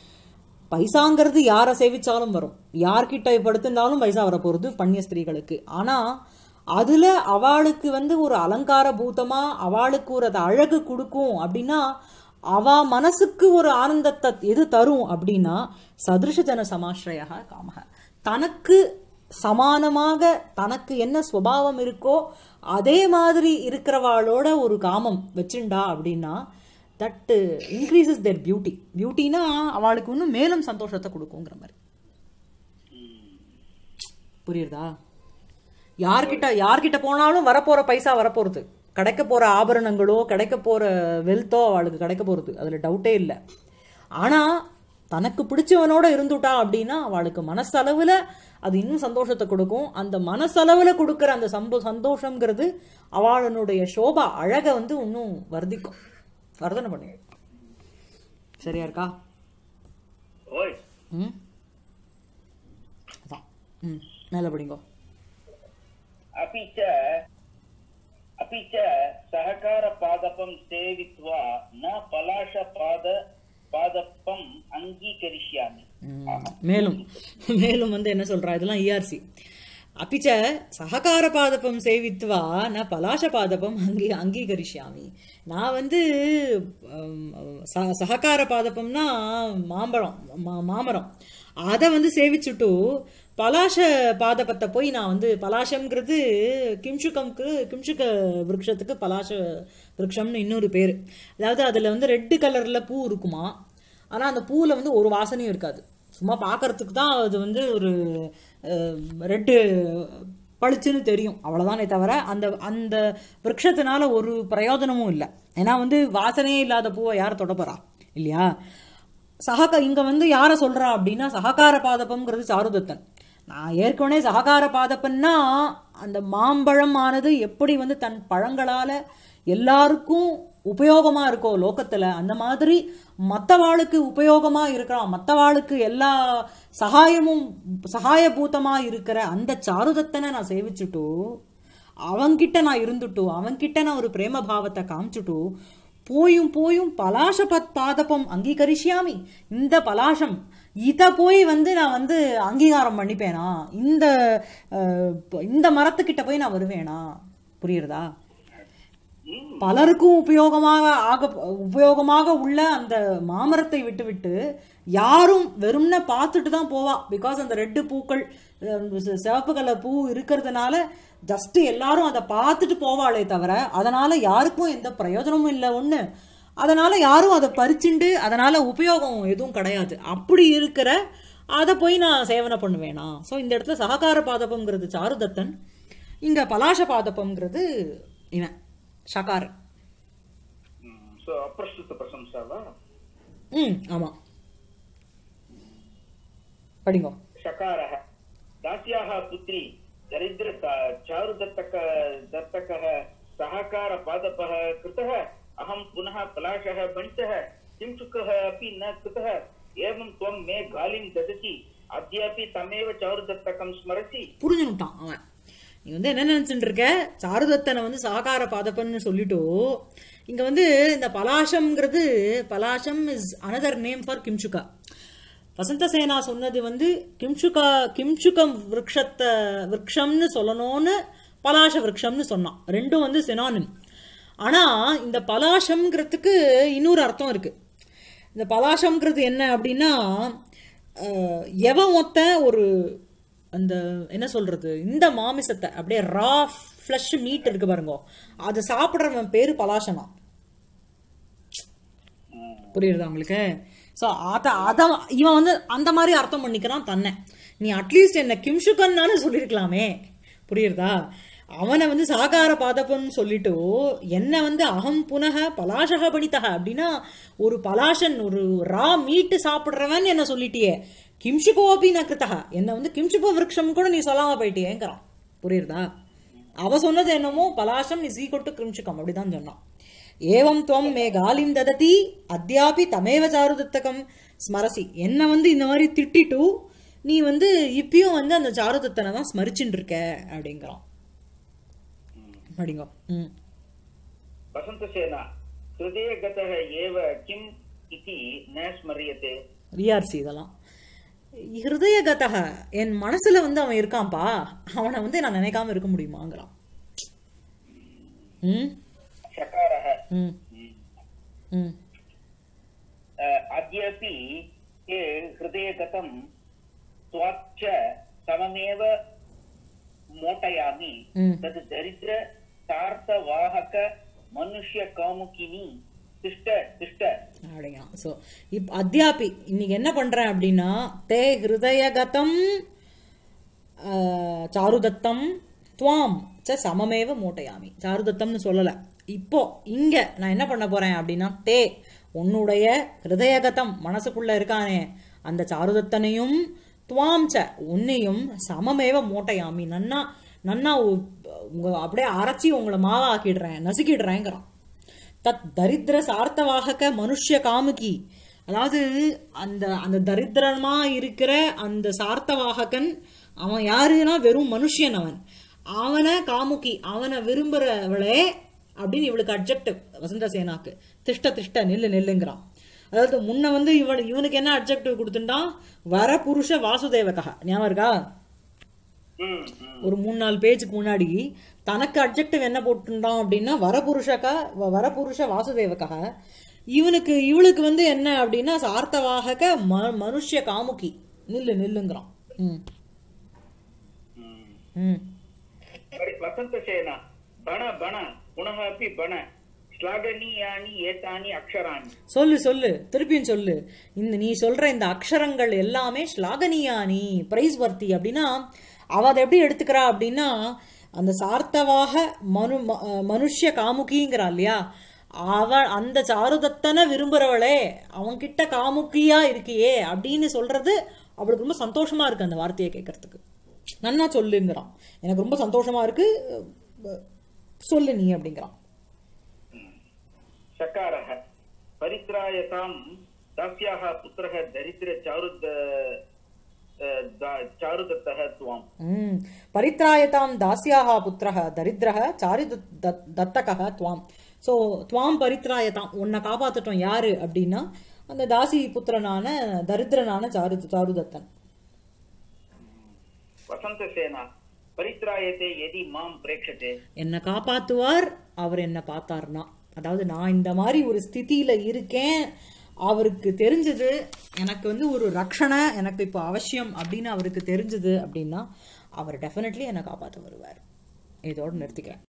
பைசாங்கிறது யாரை சேவிச்சாலும் வரும் யார்கிட்ட படுத்திருந்தாலும் பைசா வரப்போகிறது பண்ய ஸ்திரீகளுக்கு ஆனா அதுல அவளுக்கு வந்து ஒரு அலங்கார பூதமா அவளுக்கு ஒரு அது அழகு கொடுக்கும் அப்படின்னா அவ மனசுக்கு ஒரு ஆனந்தத்தை எது தரும் அப்படின்னா சதுருஷ ஜன சமாஸ்ரயா காமக தனக்கு சமானமாக தனக்கு என்ன சுபாவம் இருக்கோ அதே மாதிரி இருக்கிறவாளோட ஒரு காமம் வச்சுண்டா அப்படின்னா தட் இன்க்ரீசஸ் தேர் பியூட்டி பியூட்டினா அவளுக்கு இன்னும் மேலும் சந்தோஷத்தை கொடுக்குங்கிற மாதிரி புரியுறதா யார்கிட்ட யார்கிட்ட போனாலும் வரப்போற பைசா வரப்போறது கிடைக்க போற ஆபரணங்களோ கிடைக்க போற வெல்த்தோ அவளுக்கு கிடைக்க போறது அதுல டவுட்டே இல்லை ஆனா தனக்கு பிடிச்சவனோட இருந்துட்டா அப்படின்னா அவளுக்கு மனசளவுல அது இன்னும் சந்தோஷத்தை கொடுக்கும் அந்த மனசளவுல கொடுக்கிற அந்த சம்போ சந்தோஷங்கிறது அவளுடைய சோபா அழகை வந்து இன்னும் வர்த்திக்கும் வர்தனை பண்ணு சரியா இருக்கா
ஓய்
ம் அதான் ம் மேலே படிங்கோ
अपि च अपि च सहकारपादपं सेवित्वा न पलाशपाद पादपम् अङ्गीकरिष्यामि
ம், மேலும் மேலும் வந்து என்ன சொல்றா இதெல்லாம் இஆர்சி அப்பிச்ச சககார பாதபம் சேவித்வா நான் பலாச பாதபம் அங்கீ அங்கீகரிஷ்யாமி நான் வந்து ஹம், ச- சககார பாதபம்னா மாம்பழம் மா- மாமரம் அதை வந்து சேவிச்சுட்டு பலாச பாதபத்தை போய் நான் வந்து பலாசம்ங்கிறது கிம்சுகம்க்கு கிம்சுக விருட்சத்துக்கு பலாச விருட்சம்னு இன்னொரு பேர் அதாவது அதில் வந்து ரெட்டு கலரில் பூ இருக்குமா ஆனால் அந்த பூவில் வந்து ஒரு வாசனையும் இருக்காது சும்மா பார்க்கறதுக்கு தான் அது வந்து ஒரு ரெட்டு பளிச்சுன்னு தெரியும் அவ்வளோதானே தவிர அந்த அந்த விரக்ஷத்தினால ஒரு பிரயோஜனமும் இல்லை ஏன்னா வந்து வாசனையே இல்லாத பூவை யார் தொட போறா இல்லையா சகக இங்க வந்து யாரை சொல்றா அப்படின்னா சககார பாதபம்ங்கிறது சாருதத்தன் நான் ஏற்கனவே சககார பாதப்பன்னா அந்த மாம்பழம் ஆனது எப்படி வந்து தன் பழங்களால எல்லாருக்கும் உபயோகமா இருக்கோ லோகத்துல அந்த மாதிரி மத்தவாளுக்கு உபயோகமா இருக்கிறான் மத்தவாளுக்கு எல்லா சகாயமும் சகாயபூதமா இருக்கிற அந்த சாருதத்தனை நான் சேவிச்சுட்டு அவன்கிட்ட நான் இருந்துட்டு அவன்கிட்ட நான் ஒரு பிரேம பாவத்தை காமிச்சுட்டு போயும் போயும் பலாசபத் பாதபம் அங்கீகரிஷ்யாமி இந்த பலாசம் இதை போய் வந்து நான் வந்து அங்கீகாரம் பண்ணிப்பேனா இந்த அஹ், இந்த மரத்துக்கிட்ட போய் நான் வருவேனா புரியுறதா பலருக்கும் உபயோகமாக ஆக உபயோகமாக உள்ள அந்த மாமரத்தை விட்டுவிட்டு யாரும் வெறும்ன பார்த்துட்டு தான் போவா பிகாஸ் அந்த ரெட்டு பூக்கள் அஹ், செ- சிவப்பு கலர் பூ இருக்கிறதுனால ஜஸ்ட் எல்லாரும் அதை பார்த்துட்டு போவாளே தவிர அதனால யாருக்கும் எந்த பிரயோஜனமும் இல்லை ஒன்று அதனால யாரும் அதை பறிச்சுண்டு அதனால உபயோகம் எதுவும் கிடையாது அப்படி இருக்கிற அதை போய் நான் சேவனை பண்ணுவேனா ஸோ இந்த இடத்துல சககார பாதபம்ங்கிறது சாருதத்தன் இங்க பலாச பாதபம்ங்கிறது இவன் ஷகார்
सो अप्रस्तुत प्रशंसा वा
ம் ஆமா படிங்கோ
शकारः दास्याः पुत्री दरिद्र चारुदत्तक दत्तकः सहकारपादपः कृतः अहं पुनः पलाशः बणितः किंचुकः अपि न कृतः एवं त्वं मे गालिं ददति अद्यापि तमेव चारुदत्तकं स्मरसि
புரிஞ்சுட்டான் அவன் நீ வந்து என்ன நினைச்சுட்டு இருக்க சாருதத்தனை வந்து சககார பாதப்பன்னு சொல்லிட்டோ இங்க வந்து இந்த பலாசம்ங்கிறது பலாசம் இஸ் அனதர் நேம் ஃபார் கிம்சுகா வசந்தசேனா சொன்னது வந்து கிம்சுகா கிம்சுகம் விரக்ஷத்தை விரக்ஷம்னு சொல்லணும்னு பலாச விரக்ஷம்னு சொன்னான் ரெண்டும் வந்து சினானிம் ஆனா இந்த பலாசம்ங்கிறதுக்கு இன்னொரு அர்த்தம் இருக்கு இந்த பலாசம்ங்கிறது என்ன அப்படின்னா அஹ், எவன் ஒத்த ஒரு அந்த என்ன சொல்றது இந்த மாமிசத்தை அப்படியே ரா ஃப்ளஷ் மீட் இருக்கு பாருங்க அதை சாப்பிட்றவன் பேரு பலாசனா புரியுறதா உங்களுக்கு ஸோ அத அத இவன் வந்து அந்த மாதிரி அர்த்தம் பண்ணிக்கிறான் தன்னை நீ அட்லீஸ்ட் என்ன கிம்ஷுகன்னானு சொல்லியிருக்கலாமே புரியுறதா அவனை வந்து சாகார பாதப்பன்னு சொல்லிட்டு என்ன வந்து அகம் புனக பலாசக பணித்தக அப்படின்னா ஒரு பலாசன் ஒரு ரா மீட்டு சாப்பிட்றவன் என்ன சொல்லிட்டியே கிம்ஷுகோபி நகிருத்தக என்ன வந்து கிம்ஷுகோ விரக்ஷம் கூட நீ சொல்லாம போயிட்டியேங்கிறான் புரியுறதா அவ சொன்னது என்னமோ பலாசம் இஸ் ஈக்குவல் டு கிம்ஷுகம் அப்படிதான் சொன்னான் ஏவம் துவம் மே காலிம் தததி அத்யாபி தமேவ சாருதத்தகம் ஸ்மரசி என்ன வந்து இந்த மாதிரி திட்டிட்டு நீ வந்து இப்பயும் வந்து அந்த சாருதத்தனை தான் ஸ்மரிச்சுட்டு இருக்க அப்படிங்கிறான் அப்படிங்க ம்
वसन्तसेना हृदयगतः एव किम् इति न स्मर्यते
விஆர்சி இதெல்லாம் ஹிருதயகதக என் மனசுல வந்து அவன் இருக்கான்ப்பா அவனை வந்து நான் நினைக்காம இருக்க முடியுமாங்கிறான் ம்
शकारः
ம் ம்
अद्यापि ते हृदयगतं त्वाच्च सममेव मोटयामि
ம்.
तद् दरिद्र सार्थवाहक मनुष्यकामुकिनी तिष्ठ तिष्ठ
அப்படிங்கிறான் ஸோ இப் அத்தியாபி இன்னைக்கு என்ன பண்றேன் அப்படின்னா தே ஹிருதயகதம் ஆஹ், சாருதத்தம் துவாம் ச சமமேவ மூட்டையாமி சாருதத்தம்னு சொல்லல இப்போ இங்க நான் என்ன பண்ண போறேன் அப்படின்னா தே உன்னுடைய ஹிருதயகதம் மனசுக்குள்ள இருக்கானே அந்த சாருதத்தனையும் துவாம் ச உன்னையும் சமமேவ மூட்டையாமி நன்னா நன்னா உ- உங்க அப்படியே அரைச்சி உங்களை மாவா ஆக்கிடுறேன் நசுக்கிடுறேங்கிறான் தத் தரித்திர சார்த்தவாகக மனுஷ்ய காமுகி அதாவது அந்த அந்த தரித்திரமா இருக்கிற அந்த சார்த்தவாககன் அவன் யாருன்னா வெறும் மனுஷன் அவன் அவனை காமுகி அவனை விரும்புறவளே அப்படின்னு இவளுக்கு அப்ஜெக்டிவ் வசந்த சேனாக்கு திஷ்ட திஷ்ட நெல்லு நெல்லுங்கிறான் அதாவது முன்ன வந்து இவன் இவனுக்கு என்ன அப்ஜெக்டிவ் கொடுத்துட்டான் வர புருஷ வாசுதேவகா ஞாபகம் இருக்கா
ம், ம்.
ஒரு மூணு நாலு பேஜுக்கு முன்னாடி தனக்கு அப்ஜெக்டிவ் என்ன போட்டுட்டான் அப்படின்னா வரபுருஷக வ- வரபுருஷ வாசுதேவகா இவனுக்கு இவளுக்கு வந்து என்ன அப்படின்னா சார்த்தவாகக ம மனுஷ்ய காமுகி நில்லு நில்லுங்கிறான் ம் ம்
वसन्तसेना बण बण पुनः अपि बण श्लाघनीयानि एतानि अक्षराणि
சொல்லு சொல்லு திருப்பியும் சொல்லு இந்த நீ சொல்ற இந்த அக்ஷரங்கள் எல்லாமே ஸ்லாகனியானி பிரைஸ் வர்த்தி அப்படின்னா அவ அதை எப்படி எடுத்துக்கிறா அப்படின்னா அந்த சார்த்தவாக மனு ம- அஹ் மனுஷ்ய காமுகிங்கிறா இல்லையா அவ அந்த சாருதத்தனை விரும்புறவளே அவன்கிட்ட காமுகியா இருக்கியே அப்படின்னு சொல்றது அவளுக்கு ரொம்ப சந்தோஷமா இருக்கு அந்த வார்த்தையை கேட்கறதுக்கு நன்னா சொல்லுங்கிறான் எனக்கு ரொம்ப சந்தோஷமா இருக்கு அஹ் சொல்லு நீ அப்படிங்கிறான்
शकारः परित्रायतां दास्याः पुत्रः दरिद्रचारुद दा- चारुदत्तः त्वाम्
ம் பரித்ராயதாம் தாஸ்யாः புத்திரः தரித்திரः சாரி தத்தகः துவாம் ஸோ துவாம் பரித்ராயதாம் உன்னை காப்பாற்றட்டும் யாரு அப்படின்னா அந்த தாசி புத்திரனான தரித்திரனான சாரு சாருதத்தன்
वसन्तसेना परित्रायते यदि मां प्रेक्षते
என்னை காப்பாத்துவார் அவர் என்னை பார்த்தார்னா அதாவது நான் இந்த மாதிரி ஒரு ஸ்திதியில இருக்கேன் அவருக்கு தெரிஞ்சது எனக்கு வந்து ஒரு ரக்ஷணை எனக்கு இப்போ அவசியம் அப்படின்னு அவருக்கு தெரிஞ்சது அப்படின்னா அவர் டெஃபினெட்லி என்னை காப்பாற்ற வருவார் இதோட நிறுத்திக்கிறேன்